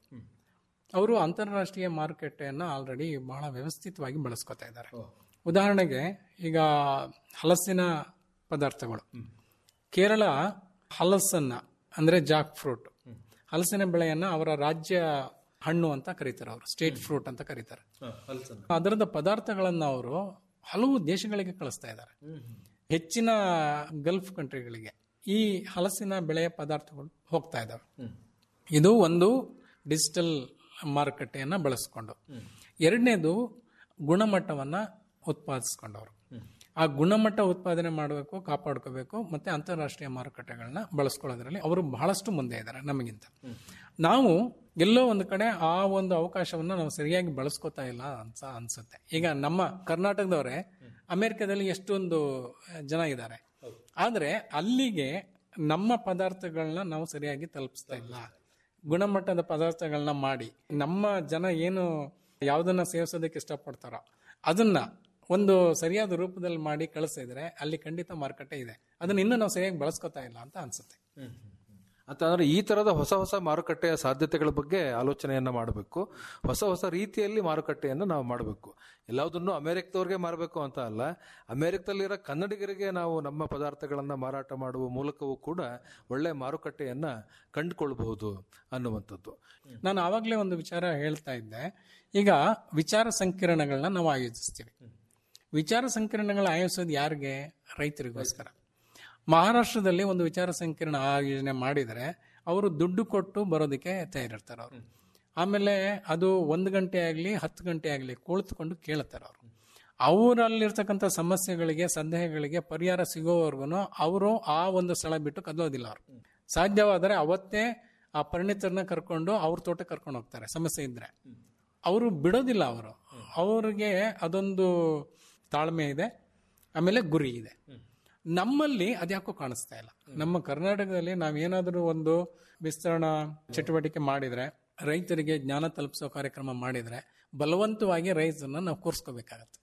ಅವರು ಅಂತಾರಾಷ್ಟ್ರೀಯ ಮಾರುಕಟ್ಟೆಯನ್ನು ಆಲ್ರೆಡಿ ಬಹಳ ವ್ಯವಸ್ಥಿತವಾಗಿ ಬಳಸ್ಕೊತಾ ಇದ್ದಾರೆ ಉದಾಹರಣೆಗೆ ಈಗ ಹಲಸಿನ ಪದಾರ್ಥಗಳು ಕೇರಳ ಹಲಸನ್ನ ಅಂದ್ರೆ ಜಾಕ್ ಫ್ರೂಟ್ ಹಲಸಿನ ಬೆಳೆಯನ್ನ ಅವರ ರಾಜ್ಯ ಹಣ್ಣು ಅಂತ ಕರೀತಾರೆ ಅವರು ಸ್ಟೇಟ್ ಫ್ರೂಟ್ ಅಂತ ಕರೀತಾರೆ ಅದರದ ಪದಾರ್ಥಗಳನ್ನ ಅವರು ಹಲವು ದೇಶಗಳಿಗೆ ಕಳಿಸ್ತಾ ಇದ್ದಾರೆ ಹೆಚ್ಚಿನ ಗಲ್ಫ್ ಕಂಟ್ರಿಗಳಿಗೆ ಈ ಹಲಸಿನ ಬೆಳೆಯ ಪದಾರ್ಥಗಳು ಹೋಗ್ತಾ ಇದ್ದಾವೆ ಇದು ಒಂದು ಡಿಜಿಟಲ್ ಮಾರುಕಟ್ಟೆಯನ್ನ ಬಳಸ್ಕೊಂಡು ಎರಡನೇದು ಗುಣಮಟ್ಟವನ್ನ ಉತ್ಪಾದಿಸ್ಕೊಂಡವರು ಆ ಗುಣಮಟ್ಟ ಉತ್ಪಾದನೆ ಮಾಡಬೇಕು ಕಾಪಾಡ್ಕೋಬೇಕು ಮತ್ತೆ ಅಂತಾರಾಷ್ಟ್ರೀಯ ಮಾರುಕಟ್ಟೆಗಳನ್ನ ಬಳಸ್ಕೊಳ್ಳೋದ್ರಲ್ಲಿ ಅವರು ಬಹಳಷ್ಟು ಮುಂದೆ ಇದ್ದಾರೆ ನಮಗಿಂತ ನಾವು ಎಲ್ಲೋ ಒಂದು ಕಡೆ ಆ ಒಂದು ಅವಕಾಶವನ್ನ ನಾವು ಸರಿಯಾಗಿ ಬಳಸ್ಕೊತಾ ಇಲ್ಲ ಅಂತ ಅನ್ಸುತ್ತೆ ಈಗ ನಮ್ಮ ಕರ್ನಾಟಕದವರೇ ಅಮೆರಿಕದಲ್ಲಿ ಎಷ್ಟೊಂದು ಜನ ಇದ್ದಾರೆ ಆದ್ರೆ ಅಲ್ಲಿಗೆ ನಮ್ಮ ಪದಾರ್ಥಗಳನ್ನ ನಾವು ಸರಿಯಾಗಿ ತಲುಪಿಸ್ತಾ ಇಲ್ಲ ಗುಣಮಟ್ಟದ ಪದಾರ್ಥಗಳನ್ನ ಮಾಡಿ ನಮ್ಮ ಜನ ಏನು ಯಾವುದನ್ನ ಸೇವಿಸೋದಕ್ಕೆ ಇಷ್ಟಪಡ್ತಾರೋ ಅದನ್ನ ಒಂದು ಸರಿಯಾದ ರೂಪದಲ್ಲಿ ಮಾಡಿ ಕಳಿಸಿದ್ರೆ ಅಲ್ಲಿ ಖಂಡಿತ ಮಾರುಕಟ್ಟೆ ಇದೆ ಅದನ್ನ ಇನ್ನೂ ನಾವು ಸರಿಯಾಗಿ ಬಳಸ್ಕೊತಾ ಇಲ್ಲ ಅಂತ ಅನ್ಸುತ್ತೆ ಅಂತ ಅಂದ್ರೆ ಈ ತರದ ಹೊಸ ಹೊಸ ಮಾರುಕಟ್ಟೆಯ ಸಾಧ್ಯತೆಗಳ ಬಗ್ಗೆ ಆಲೋಚನೆಯನ್ನ ಮಾಡಬೇಕು ಹೊಸ ಹೊಸ ರೀತಿಯಲ್ಲಿ ಮಾರುಕಟ್ಟೆಯನ್ನು ನಾವು ಮಾಡಬೇಕು ಎಲ್ಲದನ್ನು ಅಮೆರಿಕದವ್ರಿಗೆ ಮಾರಬೇಕು ಅಂತ ಅಲ್ಲ ಅಮೆರಿಕದಲ್ಲಿರೋ ಕನ್ನಡಿಗರಿಗೆ ನಾವು ನಮ್ಮ ಪದಾರ್ಥಗಳನ್ನ ಮಾರಾಟ ಮಾಡುವ ಮೂಲಕವೂ ಕೂಡ ಒಳ್ಳೆ ಮಾರುಕಟ್ಟೆಯನ್ನ ಕಂಡುಕೊಳ್ಬಹುದು ಅನ್ನುವಂಥದ್ದು ನಾನು ಆವಾಗಲೇ ಒಂದು ವಿಚಾರ ಹೇಳ್ತಾ ಇದ್ದೆ ಈಗ ವಿಚಾರ ಸಂಕಿರಣಗಳನ್ನ ನಾವು ಆಯೋಜಿಸ್ತೀವಿ ವಿಚಾರ ಸಂಕಿರಣಗಳ ಆಯೋಜಿಸೋದು ಯಾರಿಗೆ ರೈತರಿಗೋಸ್ಕರ ಮಹಾರಾಷ್ಟ್ರದಲ್ಲಿ ಒಂದು ವಿಚಾರ ಸಂಕಿರಣ ಆಯೋಜನೆ ಮಾಡಿದರೆ ಅವರು ದುಡ್ಡು ಕೊಟ್ಟು ಬರೋದಕ್ಕೆ ತಯಾರಿರ್ತಾರೆ ಅವರು ಆಮೇಲೆ ಅದು ಒಂದು ಗಂಟೆ ಆಗಲಿ ಹತ್ತು ಗಂಟೆ ಆಗಲಿ ಕುಳಿತುಕೊಂಡು ಕೇಳ್ತಾರೆ ಅವರು ಅವರಲ್ಲಿರ್ತಕ್ಕಂಥ ಸಮಸ್ಯೆಗಳಿಗೆ ಸಂದೇಹಗಳಿಗೆ ಪರಿಹಾರ ಸಿಗೋವರೆಗೂ ಅವರು ಆ ಒಂದು ಸ್ಥಳ ಬಿಟ್ಟು ಕದಲೋದಿಲ್ಲ ಅವರು ಸಾಧ್ಯವಾದರೆ ಅವತ್ತೇ ಆ ಪರಿಣಿತರನ್ನ ಕರ್ಕೊಂಡು ಅವ್ರ ತೋಟ ಕರ್ಕೊಂಡು ಹೋಗ್ತಾರೆ ಸಮಸ್ಯೆ ಇದ್ರೆ ಅವರು ಬಿಡೋದಿಲ್ಲ ಅವರು ಅವ್ರಿಗೆ ಅದೊಂದು ತಾಳ್ಮೆ ಇದೆ ಆಮೇಲೆ ಗುರಿ ಇದೆ ನಮ್ಮಲ್ಲಿ ಅದ್ಯಾಕೋ ಕಾಣಿಸ್ತಾ ಇಲ್ಲ ನಮ್ಮ ಕರ್ನಾಟಕದಲ್ಲಿ ನಾವೇನಾದರೂ ಒಂದು ವಿಸ್ತರಣಾ ಚಟುವಟಿಕೆ ಮಾಡಿದ್ರೆ ರೈತರಿಗೆ ಜ್ಞಾನ ತಲುಪಿಸೋ ಕಾರ್ಯಕ್ರಮ ಮಾಡಿದ್ರೆ ಬಲವಂತವಾಗಿ ರೈತರನ್ನ ನಾವು ಕೂರಿಸ್ಕೋಬೇಕಾಗತ್ತೆ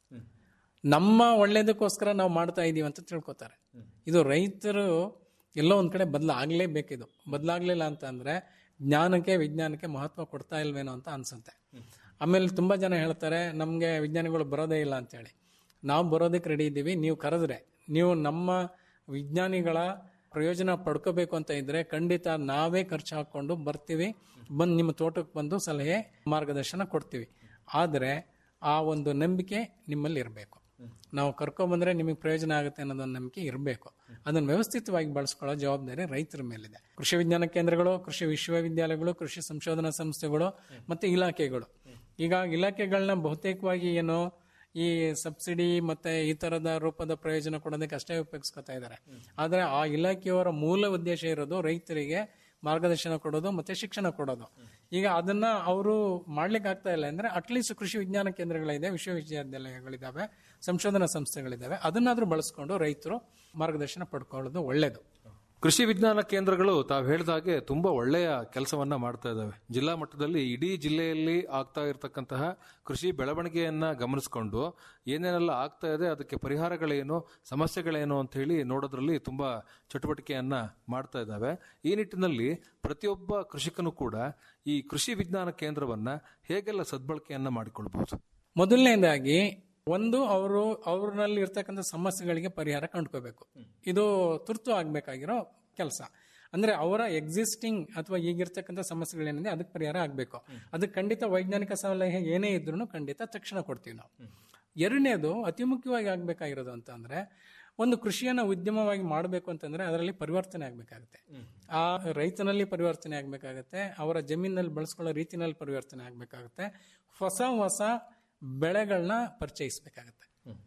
ನಮ್ಮ ಒಳ್ಳೇದಕ್ಕೋಸ್ಕರ ನಾವು ಮಾಡ್ತಾ ಇದೀವಿ ಅಂತ ತಿಳ್ಕೊತಾರೆ ಇದು ರೈತರು ಎಲ್ಲೋ ಒಂದ್ ಕಡೆ ಬದಲಾಗ್ಲೇಬೇಕಿದು ಬದಲಾಗ್ಲಿಲ್ಲ ಅಂತ ಅಂದ್ರೆ ಜ್ಞಾನಕ್ಕೆ ವಿಜ್ಞಾನಕ್ಕೆ ಮಹತ್ವ ಕೊಡ್ತಾ ಇಲ್ವೇನೋ ಅಂತ ಅನ್ಸುತ್ತೆ ಆಮೇಲೆ ತುಂಬಾ ಜನ ಹೇಳ್ತಾರೆ ನಮ್ಗೆ ವಿಜ್ಞಾನಿಗಳು ಬರೋದೇ ಇಲ್ಲ ಅಂತೇಳಿ ನಾವು ಬರೋದಕ್ಕೆ ರೆಡಿ ಇದ್ದೀವಿ ನೀವು ಕರೆದ್ರೆ ನೀವು ನಮ್ಮ ವಿಜ್ಞಾನಿಗಳ ಪ್ರಯೋಜನ ಪಡ್ಕೋಬೇಕು ಅಂತ ಇದ್ರೆ ಖಂಡಿತ ನಾವೇ ಖರ್ಚು ಹಾಕೊಂಡು ಬರ್ತೀವಿ ಬಂದು ನಿಮ್ಮ ತೋಟಕ್ಕೆ ಬಂದು ಸಲಹೆ ಮಾರ್ಗದರ್ಶನ ಕೊಡ್ತೀವಿ ಆದರೆ ಆ ಒಂದು ನಂಬಿಕೆ ನಿಮ್ಮಲ್ಲಿ ಇರಬೇಕು ನಾವು ಕರ್ಕೊಂಡ್ಬಂದ್ರೆ ನಿಮಗೆ ಪ್ರಯೋಜನ ಆಗುತ್ತೆ ಅನ್ನೋದೊಂದು ನಂಬಿಕೆ ಇರಬೇಕು ಅದನ್ನು ವ್ಯವಸ್ಥಿತವಾಗಿ ಬಳಸ್ಕೊಳ್ಳೋ ಜವಾಬ್ದಾರಿ ರೈತರ ಮೇಲಿದೆ ಕೃಷಿ ವಿಜ್ಞಾನ ಕೇಂದ್ರಗಳು ಕೃಷಿ ವಿಶ್ವವಿದ್ಯಾಲಯಗಳು ಕೃಷಿ ಸಂಶೋಧನಾ ಸಂಸ್ಥೆಗಳು ಮತ್ತೆ ಇಲಾಖೆಗಳು ಈಗ ಇಲಾಖೆಗಳನ್ನ ಬಹುತೇಕವಾಗಿ ಏನು ಈ ಸಬ್ಸಿಡಿ ಮತ್ತೆ ಈ ತರದ ರೂಪದ ಪ್ರಯೋಜನ ಕೊಡೋದಕ್ಕೆ ಅಷ್ಟೇ ಉಪಯೋಗಿಸ್ಕೊತಾ ಇದ್ದಾರೆ ಆದ್ರೆ ಆ ಇಲಾಖೆಯವರ ಮೂಲ ಉದ್ದೇಶ ಇರೋದು ರೈತರಿಗೆ ಮಾರ್ಗದರ್ಶನ ಕೊಡೋದು ಮತ್ತೆ ಶಿಕ್ಷಣ ಕೊಡೋದು ಈಗ ಅದನ್ನ ಅವರು ಮಾಡ್ಲಿಕ್ಕೆ ಆಗ್ತಾ ಇಲ್ಲ ಅಂದ್ರೆ ಅಟ್ಲೀಸ್ಟ್ ಕೃಷಿ ವಿಜ್ಞಾನ ಕೇಂದ್ರಗಳಿದೆ ವಿಶ್ವವಿದ್ಯಾಲಯಗಳಿದಾವೆ ಸಂಶೋಧನಾ ಸಂಸ್ಥೆಗಳಿದಾವೆ ಅದನ್ನಾದ್ರೂ ಬಳಸ್ಕೊಂಡು ರೈತರು ಮಾರ್ಗದರ್ಶನ ಪಡ್ಕೊಳ್ಳೋದು ಒಳ್ಳೇದು ಕೃಷಿ ವಿಜ್ಞಾನ ಕೇಂದ್ರಗಳು ತಾವು ಹೇಳಿದ ಹಾಗೆ ತುಂಬಾ ಒಳ್ಳೆಯ ಕೆಲಸವನ್ನ ಮಾಡ್ತಾ ಇದ್ದಾವೆ ಜಿಲ್ಲಾ ಮಟ್ಟದಲ್ಲಿ ಇಡೀ ಜಿಲ್ಲೆಯಲ್ಲಿ ಆಗ್ತಾ ಇರತಕ್ಕಂತಹ ಕೃಷಿ ಬೆಳವಣಿಗೆಯನ್ನ ಗಮನಿಸಿಕೊಂಡು ಏನೇನೆಲ್ಲ ಆಗ್ತಾ ಇದೆ ಅದಕ್ಕೆ ಪರಿಹಾರಗಳೇನು ಸಮಸ್ಯೆಗಳೇನು ಅಂತ ಹೇಳಿ ನೋಡೋದ್ರಲ್ಲಿ ತುಂಬಾ ಚಟುವಟಿಕೆಯನ್ನ ಮಾಡ್ತಾ ಇದ್ದಾವೆ ಈ ನಿಟ್ಟಿನಲ್ಲಿ ಪ್ರತಿಯೊಬ್ಬ ಕೃಷಿಕನು ಕೂಡ ಈ ಕೃಷಿ ವಿಜ್ಞಾನ ಕೇಂದ್ರವನ್ನ ಹೇಗೆಲ್ಲ ಸದ್ಬಳಕೆಯನ್ನ ಮಾಡಿಕೊಳ್ಬಹುದು ಮೊದಲನೇದಾಗಿ ಒಂದು ಅವರು ಅವ್ರಲ್ಲಿ ಇರ್ತಕ್ಕಂಥ ಸಮಸ್ಯೆಗಳಿಗೆ ಪರಿಹಾರ ಕಂಡ್ಕೋಬೇಕು ಇದು ತುರ್ತು ಆಗ್ಬೇಕಾಗಿರೋ ಕೆಲಸ ಅಂದ್ರೆ ಅವರ ಎಕ್ಸಿಸ್ಟಿಂಗ್ ಅಥವಾ ಈಗಿರ್ತಕ್ಕಂಥ ಸಮಸ್ಯೆಗಳೇನಿದೆ ಅದಕ್ಕೆ ಪರಿಹಾರ ಆಗಬೇಕು ಅದಕ್ಕೆ ಖಂಡಿತ ವೈಜ್ಞಾನಿಕ ಸಲಹೆ ಏನೇ ಇದ್ರೂ ಖಂಡಿತ ತಕ್ಷಣ ಕೊಡ್ತೀವಿ ನಾವು ಎರಡನೇದು ಅತಿ ಮುಖ್ಯವಾಗಿ ಆಗ್ಬೇಕಾಗಿರೋದು ಅಂತ ಅಂದ್ರೆ ಒಂದು ಕೃಷಿಯನ್ನ ಉದ್ಯಮವಾಗಿ ಮಾಡಬೇಕು ಅಂತಂದ್ರೆ ಅದರಲ್ಲಿ ಪರಿವರ್ತನೆ ಆಗ್ಬೇಕಾಗುತ್ತೆ ಆ ರೈತನಲ್ಲಿ ಪರಿವರ್ತನೆ ಆಗ್ಬೇಕಾಗತ್ತೆ ಅವರ ಜಮೀನಲ್ಲಿ ಬಳಸ್ಕೊಳ್ಳೋ ರೀತಿನಲ್ಲಿ ಪರಿವರ್ತನೆ ಆಗ್ಬೇಕಾಗತ್ತೆ ಹೊಸ ಹೊಸ ಬೆಳೆಗಳನ್ನ ಪರಿಚಯಿಸ್ಬೇಕಾಗತ್ತೆ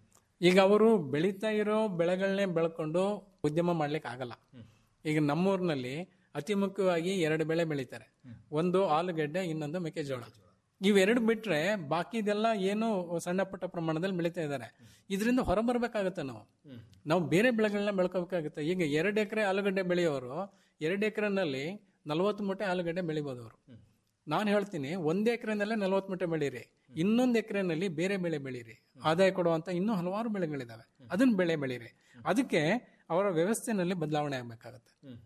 ಈಗ ಅವರು ಬೆಳೀತಾ ಇರೋ ಬೆಳೆಗಳನ್ನೇ ಬೆಳ್ಕೊಂಡು ಉದ್ಯಮ ಮಾಡ್ಲಿಕ್ಕೆ ಆಗಲ್ಲ ಈಗ ನಮ್ಮೂರಿನಲ್ಲಿ ಅತಿ ಮುಖ್ಯವಾಗಿ ಎರಡು ಬೆಳೆ ಬೆಳೀತಾರೆ ಒಂದು ಆಲೂಗೆಡ್ಡೆ ಇನ್ನೊಂದು ಮೆಕ್ಕೆಜೋಳ ಇವೆರಡು ಬಿಟ್ರೆ ಬಾಕಿದೆಲ್ಲ ಏನು ಸಣ್ಣ ಪುಟ್ಟ ಪ್ರಮಾಣದಲ್ಲಿ ಬೆಳೀತಾ ಇದ್ದಾರೆ ಇದರಿಂದ ಹೊರಬರ್ಬೇಕಾಗತ್ತೆ ನಾವು ನಾವು ಬೇರೆ ಬೆಳೆಗಳನ್ನ ಬೆಳ್ಕೋಬೇಕಾಗುತ್ತೆ ಈಗ ಎರಡು ಎಕರೆ ಆಲೂಗಡ್ಡೆ ಬೆಳೆಯೋರು ಎರಡು ಎಕರೆನಲ್ಲಿ ನಲವತ್ತು ಮೂಟೆ ಆಲೂಗಡ್ಡೆ ಬೆಳಿಬೋದು ಅವರು ನಾನು ಹೇಳ್ತೀನಿ ಒಂದ್ ಎಕರೆನಲ್ಲೇ ನಲವತ್ತು ಮೂಟೆ ಬೆಳೀರಿ ಇನ್ನೊಂದು ಎಕರೆನಲ್ಲಿ ಬೇರೆ ಬೆಳೆ ಬೆಳೀರಿ ಆದಾಯ ಕೊಡುವಂತ ಇನ್ನೂ ಹಲವಾರು ಬೆಳೆಗಳಿದಾವೆ ಅದನ್ನ ಬೆಳೆ ಬೆಳೀರಿ ಅದಕ್ಕೆ ಅವರ ವ್ಯವಸ್ಥೆನಲ್ಲಿ ಬದಲಾವಣೆ ಆಗ್ಬೇಕಾಗತ್ತೆ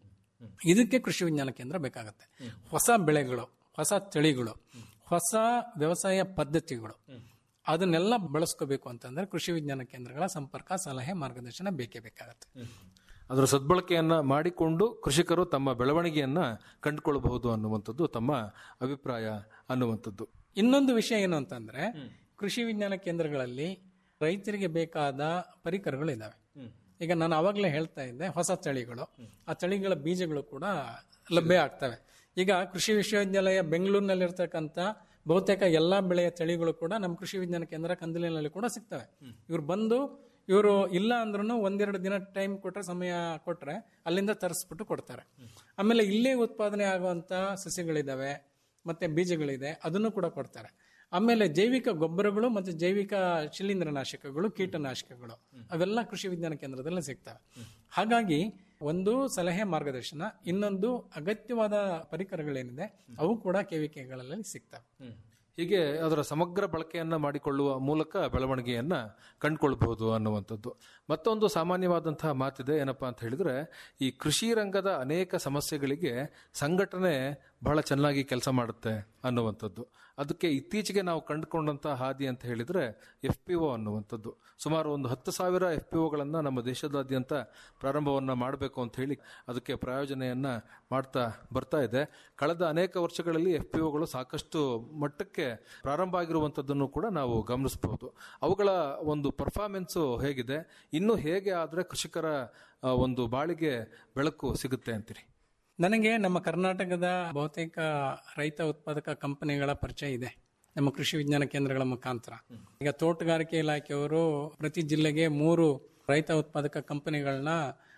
ಇದಕ್ಕೆ ಕೃಷಿ ವಿಜ್ಞಾನ ಕೇಂದ್ರ ಬೇಕಾಗತ್ತೆ ಹೊಸ ಬೆಳೆಗಳು ಹೊಸ ತಳಿಗಳು ಹೊಸ ವ್ಯವಸಾಯ ಪದ್ಧತಿಗಳು ಅದನ್ನೆಲ್ಲ ಬಳಸ್ಕೋಬೇಕು ಅಂತಂದ್ರೆ ಕೃಷಿ ವಿಜ್ಞಾನ ಕೇಂದ್ರಗಳ ಸಂಪರ್ಕ ಸಲಹೆ ಮಾರ್ಗದರ್ಶನ ಬೇಕೇ ಬೇಕಾಗತ್ತೆ ಅದರ ಸದ್ಬಳಕೆಯನ್ನ ಮಾಡಿಕೊಂಡು ಕೃಷಿಕರು ತಮ್ಮ ಬೆಳವಣಿಗೆಯನ್ನ ಕಂಡುಕೊಳ್ಳಬಹುದು ಅನ್ನುವಂಥದ್ದು ತಮ್ಮ ಅಭಿಪ್ರಾಯ ಅನ್ನುವಂಥದ್ದು ಇನ್ನೊಂದು ವಿಷಯ ಏನು ಅಂತಂದ್ರೆ ಕೃಷಿ ವಿಜ್ಞಾನ ಕೇಂದ್ರಗಳಲ್ಲಿ ರೈತರಿಗೆ ಬೇಕಾದ ಪರಿಕರಗಳು ಇದಾವೆ ಈಗ ನಾನು ಅವಾಗಲೇ ಹೇಳ್ತಾ ಇದ್ದೆ ಹೊಸ ತಳಿಗಳು ಆ ತಳಿಗಳ ಬೀಜಗಳು ಕೂಡ ಲಭ್ಯ ಆಗ್ತವೆ ಈಗ ಕೃಷಿ ವಿಶ್ವವಿದ್ಯಾಲಯ ಬೆಂಗಳೂರಿನಲ್ಲಿರ್ತಕ್ಕಂಥ ಬಹುತೇಕ ಎಲ್ಲಾ ಬೆಳೆಯ ತಳಿಗಳು ಕೂಡ ನಮ್ಮ ಕೃಷಿ ವಿಜ್ಞಾನ ಕೇಂದ್ರ ಕಂದಲಿನಲ್ಲಿ ಕೂಡ ಸಿಗ್ತವೆ ಇವ್ರು ಬಂದು ಇವರು ಇಲ್ಲ ಅಂದ್ರೂ ಒಂದೆರಡು ದಿನ ಟೈಮ್ ಕೊಟ್ರೆ ಸಮಯ ಕೊಟ್ರೆ ಅಲ್ಲಿಂದ ತರಿಸ್ಬಿಟ್ಟು ಕೊಡ್ತಾರೆ ಆಮೇಲೆ ಇಲ್ಲೇ ಉತ್ಪಾದನೆ ಆಗುವಂತ ಸಸ್ಯಗಳಿದಾವೆ ಮತ್ತೆ ಬೀಜಗಳಿದೆ ಅದನ್ನು ಕೂಡ ಕೊಡ್ತಾರೆ ಆಮೇಲೆ ಜೈವಿಕ ಗೊಬ್ಬರಗಳು ಮತ್ತು ಜೈವಿಕ ಶಿಲೀಂಧ್ರನಾಶಕಗಳು ಕೀಟನಾಶಕಗಳು ಅವೆಲ್ಲ ಕೃಷಿ ವಿಜ್ಞಾನ ಕೇಂದ್ರದಲ್ಲಿ ಸಿಗ್ತವೆ ಹಾಗಾಗಿ ಒಂದು ಸಲಹೆ ಮಾರ್ಗದರ್ಶನ ಇನ್ನೊಂದು ಅಗತ್ಯವಾದ ಪರಿಕರಗಳೇನಿದೆ ಅವು ಕೂಡ ಕೆವಿಕೆಗಳಲ್ಲಿ ಸಿಗ್ತವೆ ಹೀಗೆ ಅದರ ಸಮಗ್ರ ಬಳಕೆಯನ್ನ ಮಾಡಿಕೊಳ್ಳುವ ಮೂಲಕ ಬೆಳವಣಿಗೆಯನ್ನ ಕಂಡುಕೊಳ್ಬಹುದು ಅನ್ನುವಂಥದ್ದು ಮತ್ತೊಂದು ಸಾಮಾನ್ಯವಾದಂತಹ ಮಾತಿದೆ ಏನಪ್ಪಾ ಅಂತ ಹೇಳಿದ್ರೆ ಈ ಕೃಷಿ ರಂಗದ ಅನೇಕ ಸಮಸ್ಯೆಗಳಿಗೆ ಸಂಘಟನೆ ಬಹಳ ಚೆನ್ನಾಗಿ ಕೆಲಸ ಮಾಡುತ್ತೆ ಅನ್ನುವಂಥದ್ದು ಅದಕ್ಕೆ ಇತ್ತೀಚೆಗೆ ನಾವು ಕಂಡುಕೊಂಡಂತಹ ಹಾದಿ ಅಂತ ಹೇಳಿದ್ರೆ ಎಫ್ ಪಿ ಒ ಅನ್ನುವಂಥದ್ದು ಸುಮಾರು ಒಂದು ಹತ್ತು ಸಾವಿರ ಎಫ್ ಪಿ ಒಗಳನ್ನ ನಮ್ಮ ದೇಶದಾದ್ಯಂತ ಪ್ರಾರಂಭವನ್ನ ಮಾಡಬೇಕು ಅಂತ ಹೇಳಿ ಅದಕ್ಕೆ ಪ್ರಾಯೋಜನೆಯನ್ನ ಮಾಡ್ತಾ ಬರ್ತಾ ಇದೆ ಕಳೆದ ಅನೇಕ ವರ್ಷಗಳಲ್ಲಿ ಎಫ್ ಪಿ ಒಗಳು ಸಾಕಷ್ಟು ಮಟ್ಟಕ್ಕೆ ಪ್ರಾರಂಭ ಆಗಿರುವಂಥದ್ದನ್ನು ಕೂಡ ನಾವು ಗಮನಿಸಬಹುದು ಅವುಗಳ ಒಂದು ಪರ್ಫಾರ್ಮೆನ್ಸು ಹೇಗಿದೆ ಇನ್ನು ಹೇಗೆ ಆದ್ರೆ ಕೃಷಿಕರ ಆ, ಒಂದು ಬಾಳಿಗೆ ಬೆಳಕು ಸಿಗುತ್ತೆ ಅಂತೀರಿ ನನಗೆ ನಮ್ಮ ಕರ್ನಾಟಕದ ಬಹುತೇಕ ರೈತ ಉತ್ಪಾದಕ ಕಂಪನಿಗಳ ಪರಿಚಯ ಇದೆ ನಮ್ಮ ಕೃಷಿ ವಿಜ್ಞಾನ ಕೇಂದ್ರಗಳ ಮುಖಾಂತರ ಈಗ ತೋಟಗಾರಿಕೆ ಇಲಾಖೆಯವರು ಪ್ರತಿ ಜಿಲ್ಲೆಗೆ ಮೂರು ರೈತ ಉತ್ಪಾದಕ ಕಂಪನಿಗಳನ್ನ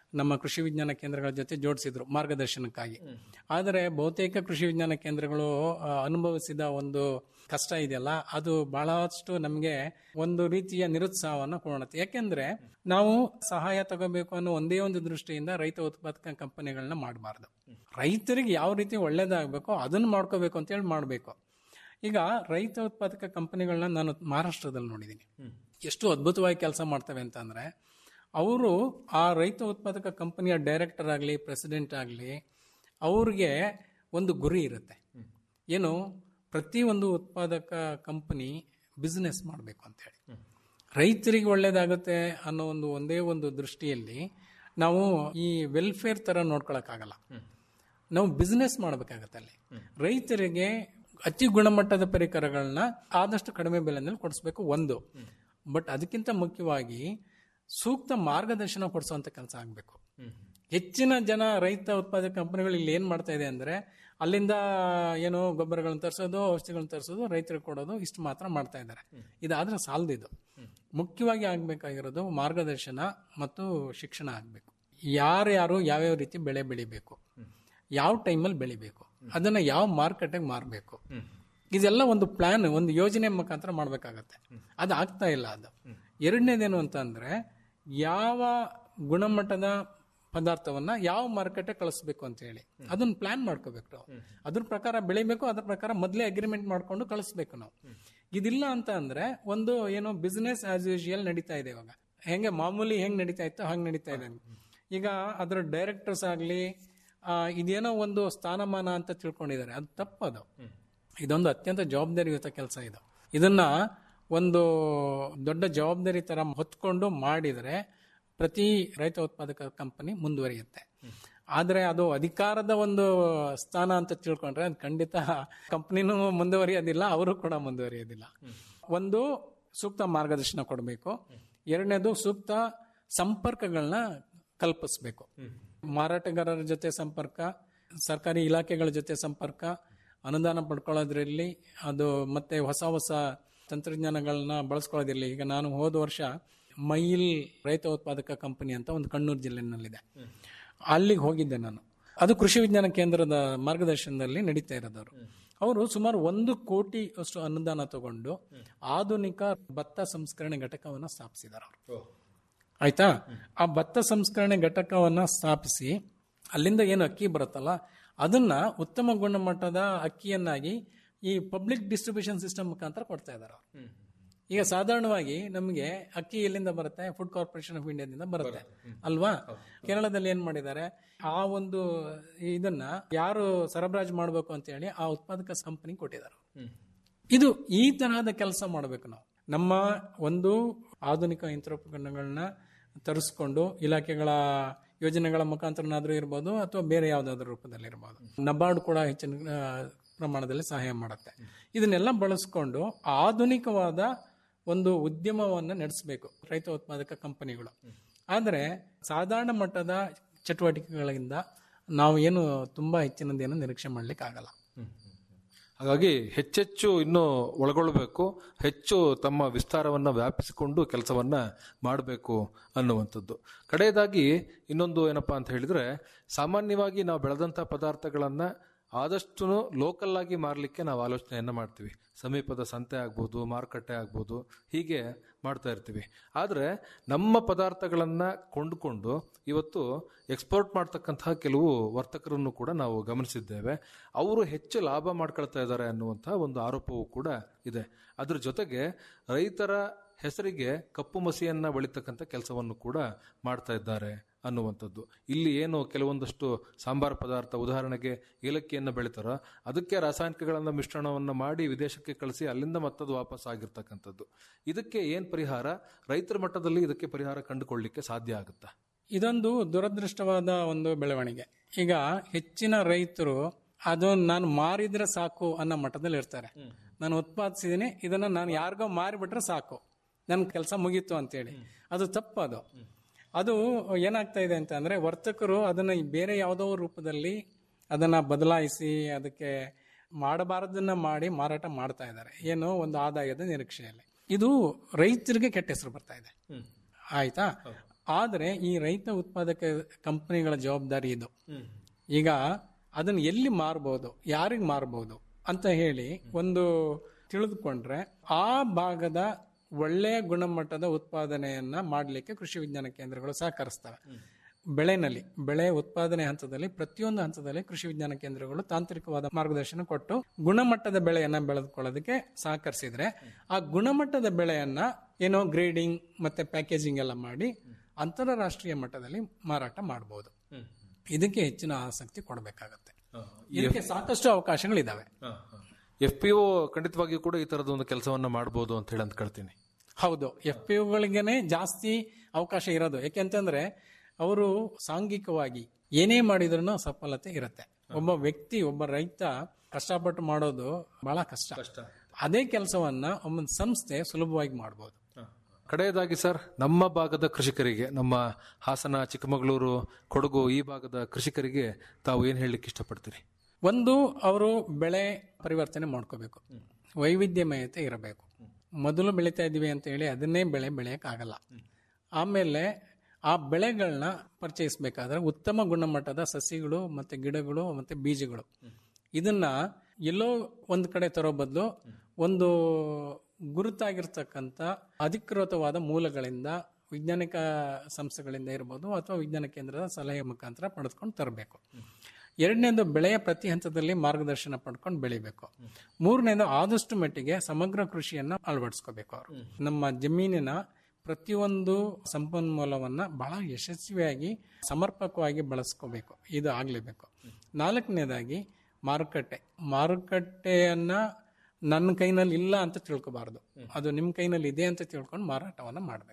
ನಮ್ಮ ಕೃಷಿ ವಿಜ್ಞಾನ ಕೇಂದ್ರಗಳ ಜೊತೆ ಜೋಡಿಸಿದ್ರು ಮಾರ್ಗದರ್ಶನಕ್ಕಾಗಿ ಆದರೆ ಬಹುತೇಕ ಕೃಷಿ ವಿಜ್ಞಾನ ಕೇಂದ್ರಗಳು ಆ, ಅನುಭವಿಸಿದ ಒಂದು ಕಷ್ಟ ಇದೆಯಲ್ಲ ಅದು ಬಹಳಷ್ಟು ನಮಗೆ ಒಂದು ರೀತಿಯ ನಿರುತ್ಸಾಹವನ್ನು ಕೊಡುತ್ತೆ ಯಾಕೆಂದ್ರೆ ನಾವು ಸಹಾಯ ತಗೋಬೇಕು ಅನ್ನೋ ಒಂದೇ ಒಂದು ದೃಷ್ಟಿಯಿಂದ ರೈತ ಉತ್ಪಾದಕ ಕಂಪನಿಗಳನ್ನ ಮಾಡಬಾರ್ದು ರೈತರಿಗೆ ಯಾವ ರೀತಿ ಒಳ್ಳೇದಾಗಬೇಕೋ ಅದನ್ನು ಮಾಡ್ಕೋಬೇಕು ಅಂತೇಳಿ ಮಾಡಬೇಕು ಈಗ ರೈತ ಉತ್ಪಾದಕ ಕಂಪನಿಗಳನ್ನ ನಾನು ಮಹಾರಾಷ್ಟ್ರದಲ್ಲಿ ನೋಡಿದ್ದೀನಿ ಎಷ್ಟು ಅದ್ಭುತವಾಗಿ ಕೆಲಸ ಮಾಡ್ತವೆ ಅಂತಂದ್ರೆ ಅವರು ಆ ರೈತ ಉತ್ಪಾದಕ ಕಂಪನಿಯ ಡೈರೆಕ್ಟರ್ ಆಗಲಿ ಪ್ರೆಸಿಡೆಂಟ್ ಆಗಲಿ ಅವ್ರಿಗೆ ಒಂದು ಗುರಿ ಇರುತ್ತೆ ಏನು ಪ್ರತಿ ಒಂದು ಉತ್ಪಾದಕ ಕಂಪನಿ ಬಿಸ್ನೆಸ್ ಮಾಡಬೇಕು ಅಂತೇಳಿ ರೈತರಿಗೆ ಒಳ್ಳೇದಾಗುತ್ತೆ ಅನ್ನೋ ಒಂದು ಒಂದೇ ಒಂದು ದೃಷ್ಟಿಯಲ್ಲಿ ನಾವು ಈ ವೆಲ್ಫೇರ್ ತರ ನೋಡ್ಕೊಳಕ್ಕಾಗಲ್ಲ ನಾವು ಬಿಸ್ನೆಸ್ ಮಾಡಬೇಕಾಗತ್ತೆ ಅಲ್ಲಿ ರೈತರಿಗೆ ಅತಿ ಗುಣಮಟ್ಟದ ಪರಿಕರಗಳನ್ನ ಆದಷ್ಟು ಕಡಿಮೆ ಬೆಲೆನಲ್ಲಿ ಕೊಡಿಸ್ಬೇಕು ಒಂದು ಬಟ್ ಅದಕ್ಕಿಂತ ಮುಖ್ಯವಾಗಿ ಸೂಕ್ತ ಮಾರ್ಗದರ್ಶನ ಕೊಡಿಸುವಂತ ಕೆಲಸ ಆಗಬೇಕು ಹೆಚ್ಚಿನ ಜನ ರೈತ ಉತ್ಪಾದಕ ಕಂಪನಿಗಳು ಇಲ್ಲಿ ಏನ್ ಮಾಡ್ತಾ ಇದೆ ಅಂದ್ರೆ ಅಲ್ಲಿಂದ ಏನೋ ಗೊಬ್ಬರಗಳನ್ನ ತರಿಸೋದು ಔಷಧಿಗಳನ್ನ ತರಿಸೋದು ರೈತರಿಗೆ ಕೊಡೋದು ಇಷ್ಟು ಮಾತ್ರ ಮಾಡ್ತಾ ಇದ್ದಾರೆ ಇದಾದ್ರೆ ಸಾಲದಿದು ಮುಖ್ಯವಾಗಿ ಆಗ್ಬೇಕಾಗಿರೋದು ಮಾರ್ಗದರ್ಶನ ಮತ್ತು ಶಿಕ್ಷಣ ಆಗ್ಬೇಕು ಯಾರ್ಯಾರು ಯಾವ್ಯಾವ ರೀತಿ ಬೆಳೆ ಬೆಳಿಬೇಕು ಯಾವ ಟೈಮಲ್ಲಿ ಬೆಳಿಬೇಕು ಅದನ್ನ ಯಾವ ಮಾರ್ಕೆಟಿಗೆ ಮಾರಬೇಕು ಇದೆಲ್ಲ ಒಂದು ಪ್ಲಾನ್ ಒಂದು ಯೋಜನೆ ಮುಖಾಂತರ ಮಾಡ್ಬೇಕಾಗತ್ತೆ ಅದು ಆಗ್ತಾ ಇಲ್ಲ ಅದು ಎರಡನೇದೇನು ಅಂತಂದ್ರೆ ಯಾವ ಗುಣಮಟ್ಟದ ಪದಾರ್ಥವನ್ನ ಯಾವ ಮಾರ್ಕೆಟ್ ಕಳಿಸ್ಬೇಕು ಅಂತ ಹೇಳಿ ಅದನ್ನ ಪ್ಲಾನ್ ಮಾಡ್ಕೋಬೇಕು ನಾವು ಅದ್ರ ಪ್ರಕಾರ ಬೆಳಿಬೇಕು ಅದ್ರ ಪ್ರಕಾರ ಮೊದಲೇ ಅಗ್ರಿಮೆಂಟ್ ಮಾಡ್ಕೊಂಡು ಕಳಿಸ್ಬೇಕು ನಾವು ಇದಿಲ್ಲ ಅಂತ ಅಂದ್ರೆ ಒಂದು ಏನೋ ಬಿಸ್ನೆಸ್ ಆಸ್ ಯೂಶುವಲ್ ನಡೀತಾ ಇದೆ ಇವಾಗ ಹೆಂಗೆ ಮಾಮೂಲಿ ಹೆಂಗ್ ನಡೀತಾ ಇತ್ತು ಹಂಗ್ ನಡೀತಾ ಇದೆ ಈಗ ಅದ್ರ ಡೈರೆಕ್ಟರ್ಸ್ ಆಗ್ಲಿ ಆ, ಇದೇನೋ ಒಂದು ಸ್ಥಾನಮಾನ ಅಂತ ತಿಳ್ಕೊಂಡಿದ್ದಾರೆ ಅದು ತಪ್ಪದು ಇದೊಂದು ಅತ್ಯಂತ ಜವಾಬ್ದಾರಿಯುತ ಕೆಲಸ ಇದು ಇದನ್ನ ಒಂದು ದೊಡ್ಡ ಜವಾಬ್ದಾರಿ ತರ ಹೊತ್ಕೊಂಡು ಮಾಡಿದರೆ ಪ್ರತಿ ರೈತ ಉತ್ಪಾದಕ ಕಂಪನಿ ಮುಂದುವರಿಯುತ್ತೆ ಆದ್ರೆ ಅದು ಅಧಿಕಾರದ ಒಂದು ಸ್ಥಾನ ಅಂತ ತಿಳ್ಕೊಂಡ್ರೆ ಅದು ಖಂಡಿತ ಕಂಪನಿನೂ ಮುಂದುವರಿಯೋದಿಲ್ಲ ಅವರು ಕೂಡ ಮುಂದುವರಿಯೋದಿಲ್ಲ ಒಂದು ಸೂಕ್ತ ಮಾರ್ಗದರ್ಶನ ಕೊಡಬೇಕು ಎರಡನೇದು ಸೂಕ್ತ ಸಂಪರ್ಕಗಳನ್ನ ಕಲ್ಪಿಸ್ಬೇಕು ಮಾರಾಟಗಾರರ ಜೊತೆ ಸಂಪರ್ಕ ಸರ್ಕಾರಿ ಇಲಾಖೆಗಳ ಜೊತೆ ಸಂಪರ್ಕ ಅನುದಾನ ಪಡ್ಕೊಳ್ಳೋದ್ರಲ್ಲಿ ಅದು ಮತ್ತೆ ಹೊಸ ಹೊಸ ತಂತ್ರಜ್ಞಾನಗಳನ್ನ ಬಳಸ್ಕೊಳ್ಳೋದಿರಲಿ ಈಗ ನಾನು ಹೋದ ವರ್ಷ ಮೈಲ್ ರೈತ ಉತ್ಪಾದಕ ಕಂಪನಿ ಅಂತ ಒಂದು ಕಣ್ಣೂರು ಜಿಲ್ಲೆನಲ್ಲಿದೆ ಅಲ್ಲಿಗೆ ಹೋಗಿದ್ದೆ ನಾನು ಅದು ಕೃಷಿ ವಿಜ್ಞಾನ ಕೇಂದ್ರದ ಮಾರ್ಗದರ್ಶನದಲ್ಲಿ ನಡೀತಾ ಇರೋದವರು ಅವರು ಸುಮಾರು ಒಂದು ಕೋಟಿ ಅಷ್ಟು ಅನುದಾನ ತಗೊಂಡು ಆಧುನಿಕ ಭತ್ತ ಸಂಸ್ಕರಣೆ ಘಟಕವನ್ನು ಸ್ಥಾಪಿಸಿದ್ದಾರೆ ಅವರು ಆಯ್ತಾ ಆ ಭತ್ತ ಸಂಸ್ಕರಣೆ ಘಟಕವನ್ನ ಸ್ಥಾಪಿಸಿ ಅಲ್ಲಿಂದ ಏನು ಅಕ್ಕಿ ಬರುತ್ತಲ್ಲ ಅದನ್ನ ಉತ್ತಮ ಗುಣಮಟ್ಟದ ಅಕ್ಕಿಯನ್ನಾಗಿ ಈ ಪಬ್ಲಿಕ್ ಡಿಸ್ಟ್ರಿಬ್ಯೂಷನ್ ಸಿಸ್ಟಮ್ ಮುಖಾಂತರ ಕೊಡ್ತಾ ಇದ್ದಾರೆ ಅವ್ರು. ಈಗ ಸಾಧಾರಣವಾಗಿ ನಮಗೆ ಅಕ್ಕಿ ಎಲ್ಲಿಂದ ಬರುತ್ತೆ ಫುಡ್ ಕಾರ್ಪೊರೇಷನ್ ಆಫ್ ಇಂಡಿಯಾದಿಂದ ಬರುತ್ತೆ ಅಲ್ವಾ ಕೇರಳದಲ್ಲಿ ಏನ್ ಮಾಡಿದ್ದಾರೆ ಆ ಒಂದು ಇದನ್ನ ಯಾರು ಸರಬರಾಜು ಮಾಡಬೇಕು ಅಂತ ಹೇಳಿ ಆ ಉತ್ಪಾದಕ ಕಂಪನಿ ಕೊಟ್ಟಿದ್ದಾರೆ ಇದು ಈ ತರಹದ ಕೆಲಸ ಮಾಡಬೇಕು ನಾವು ನಮ್ಮ ಒಂದು ಆಧುನಿಕ ಯಂತ್ರೋಪಕರಣಗಳನ್ನ ತರಿಸ್ಕೊಂಡು ಇಲಾಖೆಗಳ ಯೋಜನೆಗಳ ಮುಖಾಂತರನಾದ್ರೂ ಇರ್ಬೋದು ಅಥವಾ ಬೇರೆ ಯಾವುದಾದ್ರೂ ರೂಪದಲ್ಲಿ ಇರ್ಬೋದು ನಬಾರ್ಡ್ ಕೂಡ ಹೆಚ್ಚಿನ ಆ, ಪ್ರಮಾಣದಲ್ಲಿ ಸಹಾಯ ಮಾಡುತ್ತೆ ಇದನ್ನೆಲ್ಲ ಬಳಸ್ಕೊಂಡು ಆಧುನಿಕವಾದ ಒಂದು ಉದ್ಯಮವನ್ನು ನಡೆಸಬೇಕು ರೈತ ಉತ್ಪಾದಕ ಕಂಪನಿಗಳು ಆದರೆ ಸಾಧಾರಣ ಮಟ್ಟದ ಚಟುವಟಿಕೆಗಳಿಂದ ನಾವು ಏನು ತುಂಬಾ ಹೆಚ್ಚಿನದೇನು ನಿರೀಕ್ಷೆ ಮಾಡ್ಲಿಕ್ಕೆ ಆಗಲ್ಲ ಹಾಗಾಗಿ ಹೆಚ್ಚೆಚ್ಚು ಇನ್ನು ಒಳಗೊಳ್ಳಬೇಕು ಹೆಚ್ಚು ತಮ್ಮ ವಿಸ್ತಾರವನ್ನ ವ್ಯಾಪಿಸಿಕೊಂಡು ಕೆಲಸವನ್ನ ಮಾಡಬೇಕು ಅನ್ನುವಂಥದ್ದು ಕಡೆಯದಾಗಿ ಇನ್ನೊಂದು ಏನಪ್ಪಾ ಅಂತ ಹೇಳಿದ್ರೆ ಸಾಮಾನ್ಯವಾಗಿ ನಾವು ಬೆಳೆದಂಥ ಪದಾರ್ಥಗಳನ್ನ ಆದಷ್ಟು ಲೋಕಲ್ ಆಗಿ ಮಾರಲಿಕ್ಕೆ ನಾವು ಆಲೋಚನೆಯನ್ನ ಮಾಡ್ತೀವಿ ಸಮೀಪದ ಸಂತೆ ಆಗ್ಬೋದು ಮಾರುಕಟ್ಟೆ ಆಗ್ಬೋದು ಹೀಗೆ ಮಾಡ್ತಾ ಇರ್ತೀವಿ ಆದರೆ ನಮ್ಮ ಪದಾರ್ಥಗಳನ್ನ ಕೊಂಡುಕೊಂಡು ಇವತ್ತು ಎಕ್ಸ್ಪೋರ್ಟ್ ಮಾಡ್ತಕ್ಕಂತಹ ಕೆಲವು ವರ್ತಕರನ್ನು ಕೂಡ ನಾವು ಗಮನಿಸಿದ್ದೇವೆ ಅವರು ಹೆಚ್ಚು ಲಾಭ ಮಾಡ್ಕೊಳ್ತಾ ಇದ್ದಾರೆ ಅನ್ನುವಂತಹ ಒಂದು ಆರೋಪವೂ ಕೂಡ ಇದೆ ಅದ್ರ ಜೊತೆಗೆ ರೈತರ ಹೆಸರಿಗೆ ಕಪ್ಪು ಮಸಿಯನ್ನ ಬಳಿತಕ್ಕಂಥ ಕೆಲಸವನ್ನು ಕೂಡ ಮಾಡ್ತಾ ಇದ್ದಾರೆ ಅನ್ನುವಂಥದ್ದು ಇಲ್ಲಿ ಏನು ಕೆಲವೊಂದಷ್ಟು ಸಾಂಬಾರ್ ಪದಾರ್ಥ ಉದಾಹರಣೆಗೆ ಏಲಕ್ಕಿಯನ್ನು ಬೆಳಿತಾರೋ ಅದಕ್ಕೆ ರಾಸಾಯನಿಕಗಳನ್ನ ಮಿಶ್ರಣವನ್ನು ಮಾಡಿ ವಿದೇಶಕ್ಕೆ ಕಳಿಸಿ ಅಲ್ಲಿಂದ ಮತ್ತದು ವಾಪಸ್ ಆಗಿರ್ತಕ್ಕಂಥದ್ದು ಇದಕ್ಕೆ ಏನ್ ಪರಿಹಾರ ರೈತರ ಮಟ್ಟದಲ್ಲಿ ಇದಕ್ಕೆ ಪರಿಹಾರ ಕಂಡುಕೊಳ್ಳಿಕ್ಕೆ ಸಾಧ್ಯ ಆಗುತ್ತಾ ಇದೊಂದು ದುರದೃಷ್ಟವಾದ ಒಂದು ಬೆಳವಣಿಗೆ ಈಗ ಹೆಚ್ಚಿನ ರೈತರು ಅದು ನಾನು ಮಾರಿದ್ರೆ ಸಾಕು ಅನ್ನೋ ಮಟ್ಟದಲ್ಲಿ ಇರ್ತಾರೆ ನಾನು ಉತ್ಪಾದಿಸಿದೀನಿ ಇದನ್ನ ನಾನು ಯಾರಿಗೋ ಮಾರಿಬಿಟ್ರೆ ಸಾಕು ನನ್ನ ಕೆಲಸ ಮುಗೀತು ಅಂತೇಳಿ ಅದು ತಪ್ಪು ಅದು ಅದು ಏನಾಗ್ತಾ ಇದೆ ಅಂತ ಅಂದ್ರೆ ವರ್ತಕರು ಅದನ್ನ ಬೇರೆ ಯಾವುದೋ ರೂಪದಲ್ಲಿ ಅದನ್ನ ಬದಲಾಯಿಸಿ ಅದಕ್ಕೆ ಮಾಡಬಾರದನ್ನ ಮಾಡಿ ಮಾರಾಟ ಮಾಡ್ತಾ ಇದ್ದಾರೆ ಏನೋ ಒಂದು ಆದಾಯದ ನಿರೀಕ್ಷೆಯಲ್ಲಿ ಇದು ರೈತರಿಗೆ ಕೆಟ್ಟ ಹೆಸರು ಬರ್ತಾ ಇದೆ ಆಯ್ತಾ ಆದರೆ ಈ ರೈತ ಉತ್ಪಾದಕ ಕಂಪನಿಗಳ ಜವಾಬ್ದಾರಿ ಇದು ಈಗ ಅದನ್ನು ಎಲ್ಲಿ ಮಾರ್ಬೋದು ಯಾರಿಗೆ ಮಾರ್ಬೋದು ಅಂತ ಹೇಳಿ ಒಂದು ತಿಳಿದುಕೊಂಡ್ರೆ ಆ ಭಾಗದ ಒಳ್ಳೆಯ ಗುಣಮಟ್ಟದ ಉತ್ಪಾದನೆಯನ್ನ ಮಾಡಲಿಕ್ಕೆ ಕೃಷಿ ವಿಜ್ಞಾನ ಕೇಂದ್ರಗಳು ಸಹಕರಿಸ್ತವೆ ಬೆಳೆನಲ್ಲಿ ಬೆಳೆ ಉತ್ಪಾದನೆ ಹಂತದಲ್ಲಿ ಪ್ರತಿಯೊಂದು ಹಂತದಲ್ಲಿ ಕೃಷಿ ವಿಜ್ಞಾನ ಕೇಂದ್ರಗಳು ತಾಂತ್ರಿಕವಾದ ಮಾರ್ಗದರ್ಶನ ಕೊಟ್ಟು ಗುಣಮಟ್ಟದ ಬೆಳೆಯನ್ನ ಬೆಳೆದುಕೊಳ್ಳೋದಕ್ಕೆ ಸಹಕರಿಸಿದ್ರೆ ಆ ಗುಣಮಟ್ಟದ ಬೆಳೆಯನ್ನ ಏನೋ ಗ್ರೇಡಿಂಗ್ ಮತ್ತೆ ಪ್ಯಾಕೇಜಿಂಗ್ ಎಲ್ಲ ಮಾಡಿ ಅಂತಾರಾಷ್ಟ್ರೀಯ ಮಟ್ಟದಲ್ಲಿ ಮಾರಾಟ ಮಾಡಬಹುದು ಇದಕ್ಕೆ ಹೆಚ್ಚಿನ ಆಸಕ್ತಿ ಕೊಡಬೇಕಾಗತ್ತೆ ಇದಕ್ಕೆ ಸಾಕಷ್ಟು ಅವಕಾಶಗಳಿದಾವೆ ಎಫ್ ಪಿ ಒ ಖಂಡಿತವಾಗಿಯೂ ಕೂಡ ಈ ತರದ ಒಂದು ಕೆಲಸವನ್ನ ಮಾಡಬಹುದು ಅಂತ ಹೇಳಿ ಅಂದ್ಕೊಳ್ತೀನಿ ಹೌದು ಎಫ್ ಪಿ ಗಳಿಗೇನೆ ಜಾಸ್ತಿ ಅವಕಾಶ ಇರೋದು ಯಾಕೆಂತಂದ್ರೆ ಅವರು ಸಾಂಘಿಕವಾಗಿ ಏನೇ ಮಾಡಿದ್ರು ಸಫಲತೆ ಇರುತ್ತೆ ಒಬ್ಬ ವ್ಯಕ್ತಿ ಒಬ್ಬ ರೈತ ಕಷ್ಟಪಟ್ಟು ಮಾಡೋದು ಬಹಳ ಕಷ್ಟ ಅದೇ ಕೆಲಸವನ್ನ ಒಂದು ಸಂಸ್ಥೆ ಸುಲಭವಾಗಿ ಮಾಡಬಹುದು ಕಡೆಯದಾಗಿ ಸರ್ ನಮ್ಮ ಭಾಗದ ಕೃಷಿಕರಿಗೆ ನಮ್ಮ ಹಾಸನ ಚಿಕ್ಕಮಗಳೂರು ಕೊಡಗು ಈ ಭಾಗದ ಕೃಷಿಕರಿಗೆ ತಾವು ಏನ್ ಹೇಳಲಿಕ್ಕೆ ಇಷ್ಟಪಡ್ತೀರಿ ಒಂದು ಅವರು ಬೆಳೆ ಪರಿವರ್ತನೆ ಮಾಡ್ಕೋಬೇಕು ವೈವಿಧ್ಯಮಯತೆ ಇರಬೇಕು ಮೊದಲು ಬೆಳೀತಾ ಇದೀವಿ ಅಂತ ಹೇಳಿ ಅದನ್ನೇ ಬೆಳೆ ಬೆಳೆಯಕ್ ಆಗಲ್ಲ ಆಮೇಲೆ ಆ ಬೆಳೆಗಳನ್ನ ಪರಿಚಯಿಸಬೇಕಾದ್ರೆ ಉತ್ತಮ ಗುಣಮಟ್ಟದ ಸಸಿಗಳು ಮತ್ತೆ ಗಿಡಗಳು ಮತ್ತೆ ಬೀಜಗಳು ಇದನ್ನ ಎಲ್ಲೋ ಒಂದ್ ಕಡೆ ತರೋ ಬದಲು ಒಂದು ಗುರುತಾಗಿರ್ತಕ್ಕಂಥ ಅಧಿಕೃತವಾದ ಮೂಲಗಳಿಂದ ವೈಜ್ಞಾನಿಕ ಸಂಸ್ಥೆಗಳಿಂದ ಇರ್ಬೋದು ಅಥವಾ ವಿಜ್ಞಾನ ಕೇಂದ್ರದ ಸಲಹೆ ಮುಖಾಂತರ ಪಡೆದುಕೊಂಡು ತರಬೇಕು ಎರಡನೇದು ಬೆಳೆಯ ಪ್ರತಿ ಹಂತದಲ್ಲಿ ಮಾರ್ಗದರ್ಶನ ಪಡ್ಕೊಂಡು ಬೆಳಿಬೇಕು ಮೂರನೇದು ಆದಷ್ಟು ಮಟ್ಟಿಗೆ ಸಮಗ್ರ ಕೃಷಿಯನ್ನ ಅಳವಡಿಸ್ಕೋಬೇಕು ಅವರು ನಮ್ಮ ಜಮೀನಿನ ಪ್ರತಿಯೊಂದು ಸಂಪನ್ಮೂಲವನ್ನ ಬಹಳ ಯಶಸ್ವಿಯಾಗಿ ಸಮರ್ಪಕವಾಗಿ ಬಳಸ್ಕೋಬೇಕು ಇದು ಆಗ್ಲೇಬೇಕು ನಾಲ್ಕನೇದಾಗಿ ಮಾರುಕಟ್ಟೆ ಮಾರುಕಟ್ಟೆಯನ್ನ ನನ್ನ ಕೈನಲ್ಲಿ ಇಲ್ಲ ಅಂತ ತಿಳ್ಕೊಬಾರ್ದು ಅದು ನಿಮ್ಮ ಕೈನಲ್ಲಿ ಇದೆ ಅಂತ ತಿಳ್ಕೊಂಡು ಮಾರಾಟವನ್ನ ಮಾಡಬೇಕು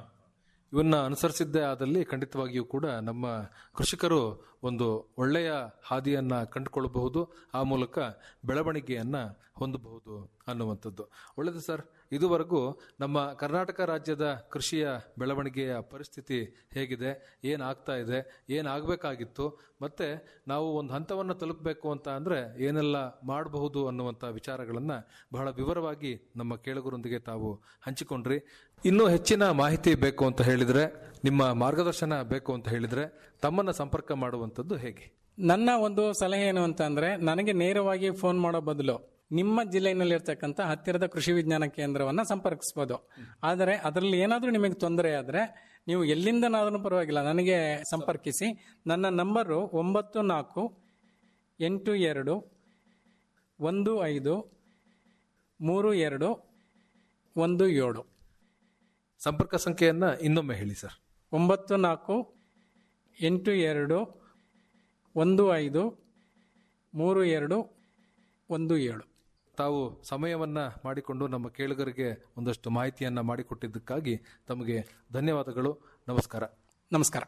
ಇವನ್ನ ಅನುಸರಿಸಿದ್ದೇ ಆದಲ್ಲಿ ಖಂಡಿತವಾಗಿಯೂ ಕೂಡ ನಮ್ಮ ಕೃಷಿಕರು ಒಂದು ಒಳ್ಳೆಯ ಹಾದಿಯನ್ನ ಕಂಡುಕೊಳ್ಳಬಹುದು ಆ ಮೂಲಕ ಬೆಳವಣಿಗೆಯನ್ನ ಹೊಂದಬಹುದು ಅನ್ನುವಂಥದ್ದು ಒಳ್ಳೆಯದು ಸರ್ ಇದುವರೆಗೂ ನಮ್ಮ ಕರ್ನಾಟಕ ರಾಜ್ಯದ ಕೃಷಿಯ ಬೆಳವಣಿಗೆಯ ಪರಿಸ್ಥಿತಿ ಹೇಗಿದೆ ಏನಾಗ್ತಾ ಇದೆ ಏನಾಗಬೇಕಾಗಿತ್ತು ಮತ್ತೆ ನಾವು ಒಂದು ಹಂತವನ್ನು ತಲುಪಬೇಕು ಅಂತ ಅಂದ್ರೆ ಏನೆಲ್ಲ ಮಾಡಬಹುದು ಅನ್ನುವಂಥ ವಿಚಾರಗಳನ್ನ ಬಹಳ ವಿವರವಾಗಿ ನಮ್ಮ ಕೇಳುಗರೊಂದಿಗೆ ತಾವು ಹಂಚಿಕೊಂಡ್ರಿ ಇನ್ನೂ ಹೆಚ್ಚಿನ ಮಾಹಿತಿ ಬೇಕು ಅಂತ ಹೇಳಿದ್ರೆ ನಿಮ್ಮ ಮಾರ್ಗದರ್ಶನ ಬೇಕು ಅಂತ ಹೇಳಿದ್ರೆ ತಮ್ಮನ್ನ ಸಂಪರ್ಕ ಮಾಡುವಂಥದ್ದು ಹೇಗೆ ನನ್ನ ಒಂದು ಸಲಹೆ ಏನು ಅಂತ ಅಂದ್ರೆ ನನಗೆ ನೇರವಾಗಿ ಫೋನ್ ಮಾಡೋ ಬದಲು ನಿಮ್ಮ ಜಿಲ್ಲೆಯಲ್ಲಿರ್ತಕ್ಕಂಥ ಹತ್ತಿರದ ಕೃಷಿ ವಿಜ್ಞಾನ ಕೇಂದ್ರವನ್ನ ಸಂಪರ್ಕಿಸಬಹುದು ಆದರೆ ಅದರಲ್ಲಿ ಏನಾದರೂ ನಿಮಗೆ ತೊಂದರೆ ಆದ್ರೆ ನೀವು ಎಲ್ಲಿಂದನಾದ್ರೂ ಪರವಾಗಿಲ್ಲ ನನಗೆ ಸಂಪರ್ಕಿಸಿ ನನ್ನ ನಂಬರು ಒಂಬತ್ತು ನಾಲ್ಕು ಎಂಟು ಎರಡು ಒಂದು ಐದು ಮೂರು ಎರಡು ಒಂದು ಏಳು ಸಂಪರ್ಕ ಸಂಖ್ಯೆಯನ್ನ ಇನ್ನೊಮ್ಮೆ ಹೇಳಿ ಸರ್ ಒಂಬತ್ತು ನಾಲ್ಕು ಎಂಟು ಎರಡು ಒಂದು ಐದು ಮೂರು ಎರಡು ಒಂದು ಏಳು ತಾವು ಸಮಯವನ್ನ ಮಾಡಿಕೊಂಡು ನಮ್ಮ ಕೇಳುಗರಿಗೆ ಒಂದಷ್ಟು ಮಾಹಿತಿಯನ್ನ ಮಾಡಿಕೊಟ್ಟಿದ್ದಕ್ಕಾಗಿ ತಮಗೆ ಧನ್ಯವಾದಗಳು ನಮಸ್ಕಾರ ನಮಸ್ಕಾರ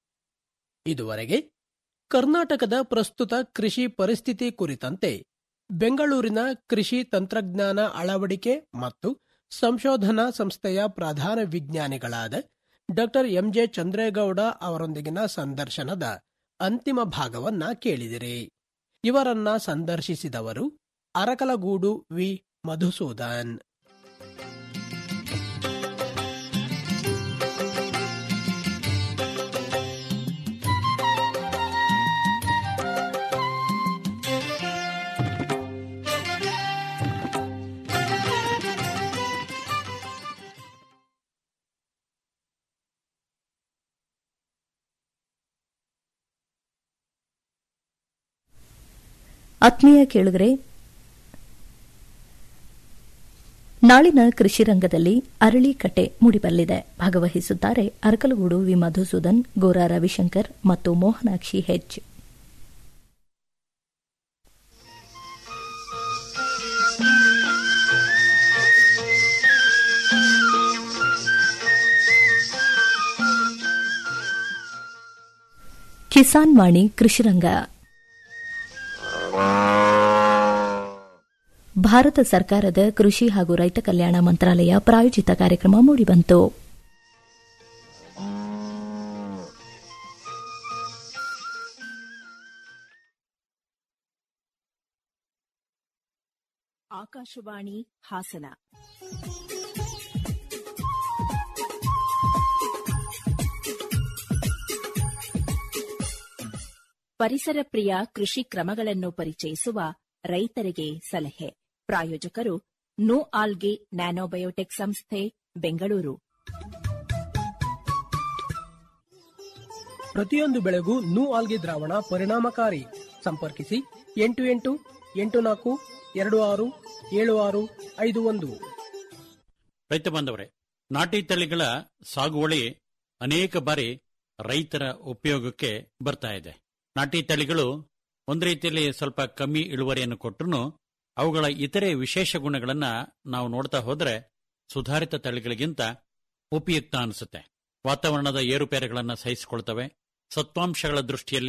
ಇದುವರೆಗೆ ಕರ್ನಾಟಕದ ಪ್ರಸ್ತುತ ಕೃಷಿ ಪರಿಸ್ಥಿತಿ ಕುರಿತಂತೆ ಬೆಂಗಳೂರಿನ ಕೃಷಿ ತಂತ್ರಜ್ಞಾನ ಅಳವಡಿಕೆ ಮತ್ತು ಸಂಶೋಧನಾ ಸಂಸ್ಥೆಯ ಪ್ರಧಾನ ವಿಜ್ಞಾನಿಗಳಾದ ಡಾಕ್ಟರ್ ಎಂಜೆ ಚಂದ್ರೇಗೌಡ ಅವರೊಂದಿಗಿನ ಸಂದರ್ಶನದ ಅಂತಿಮ ಭಾಗವನ್ನ ಕೇಳಿದಿರಿ ಇವರನ್ನ ಸಂದರ್ಶಿಸಿದವರು ಅರಕಲಗೂಡು ವಿ ಮಧುಸೂದನ್ ಆತ್ಮೀಯ ಕೇಳಿದ್ರೆ ನಾಳಿನ ಕೃಷಿ ರಂಗದಲ್ಲಿ ಅರಳಿಕಟ್ಟೆ ಮೂಡಿಬರಲಿದೆ ಭಾಗವಹಿಸುತ್ತಾರೆ ಅರಕಲಗೂಡು ವಿ ಮಧುಸೂದನ್ ಗೋರಾ ರವಿಶಂಕರ್ ಮತ್ತು ಮೋಹನಾಕ್ಷಿ ಹೆಚ್ ಕಿಸಾನ್ ವಾಣಿ ಕೃಷಿರಂಗ ಭಾರತ ಸರ್ಕಾರದ ಕೃಷಿ ಹಾಗೂ ರೈತ ಕಲ್ಯಾಣ ಮಂತ್ರಾಲಯ ಪ್ರಾಯೋಜಿತ ಕಾರ್ಯಕ್ರಮ ಮೂಡಿಬಂತು ಆಕಾಶವಾಣಿ ಹಾಸನ ಪರಿಸರ ಪ್ರಿಯ ಕೃಷಿ ಕ್ರಮಗಳನ್ನು ಪರಿಚಯಿಸುವ ರೈತರಿಗೆ ಸಲಹೆ ಪ್ರಾಯೋಜಕರು ನೋ ಆಲ್ಗೆ ನ್ಯಾನೋಬಯೋಟೆಕ್ ಸಂಸ್ಥೆ ಬೆಂಗಳೂರು ಪ್ರತಿಯೊಂದು ಬೆಳೆಗೂ ನೂ ಆಲ್ಗೆ ದ್ರಾವಣ ಪರಿಣಾಮಕಾರಿ ಸಂಪರ್ಕಿಸಿ ಎಂಟು ಎಂಟು ಎಂಟು ನಾಲ್ಕು ಎರಡು ಆರು ಏಳು ಆರು ಐದು ಒಂದು ರೈತ ಬಾಂಧವರೇ ನಾಟಿ ತಳಿಗಳ ಸಾಗುವಳಿ ಅನೇಕ ಬಾರಿ ರೈತರ ಉಪಯೋಗಕ್ಕೆ ಬರ್ತಾ ಇದೆ ನಾಟಿ ತಳಿಗಳು ಒಂದು ರೀತಿಯಲ್ಲಿ ಸ್ವಲ್ಪ ಕಮ್ಮಿ ಇಳುವರಿಯನ್ನು ಕೊಟ್ಟರು ಅವುಗಳ ಇತರೆ ವಿಶೇಷ ಗುಣಗಳನ್ನ ನಾವು ನೋಡ್ತಾ ಹೋದ್ರೆ ಸುಧಾರಿತ ತಳಿಗಳಿಗಿಂತ ಉಪಯುಕ್ತ ಅನಿಸುತ್ತೆ ವಾತಾವರಣದ ಏರುಪೇರುಗಳನ್ನು ಸಹಿಸಿಕೊಳ್ತವೆ ಸತ್ವಾಂಶಗಳ ದೃಷ್ಟಿಯಲ್ಲಿ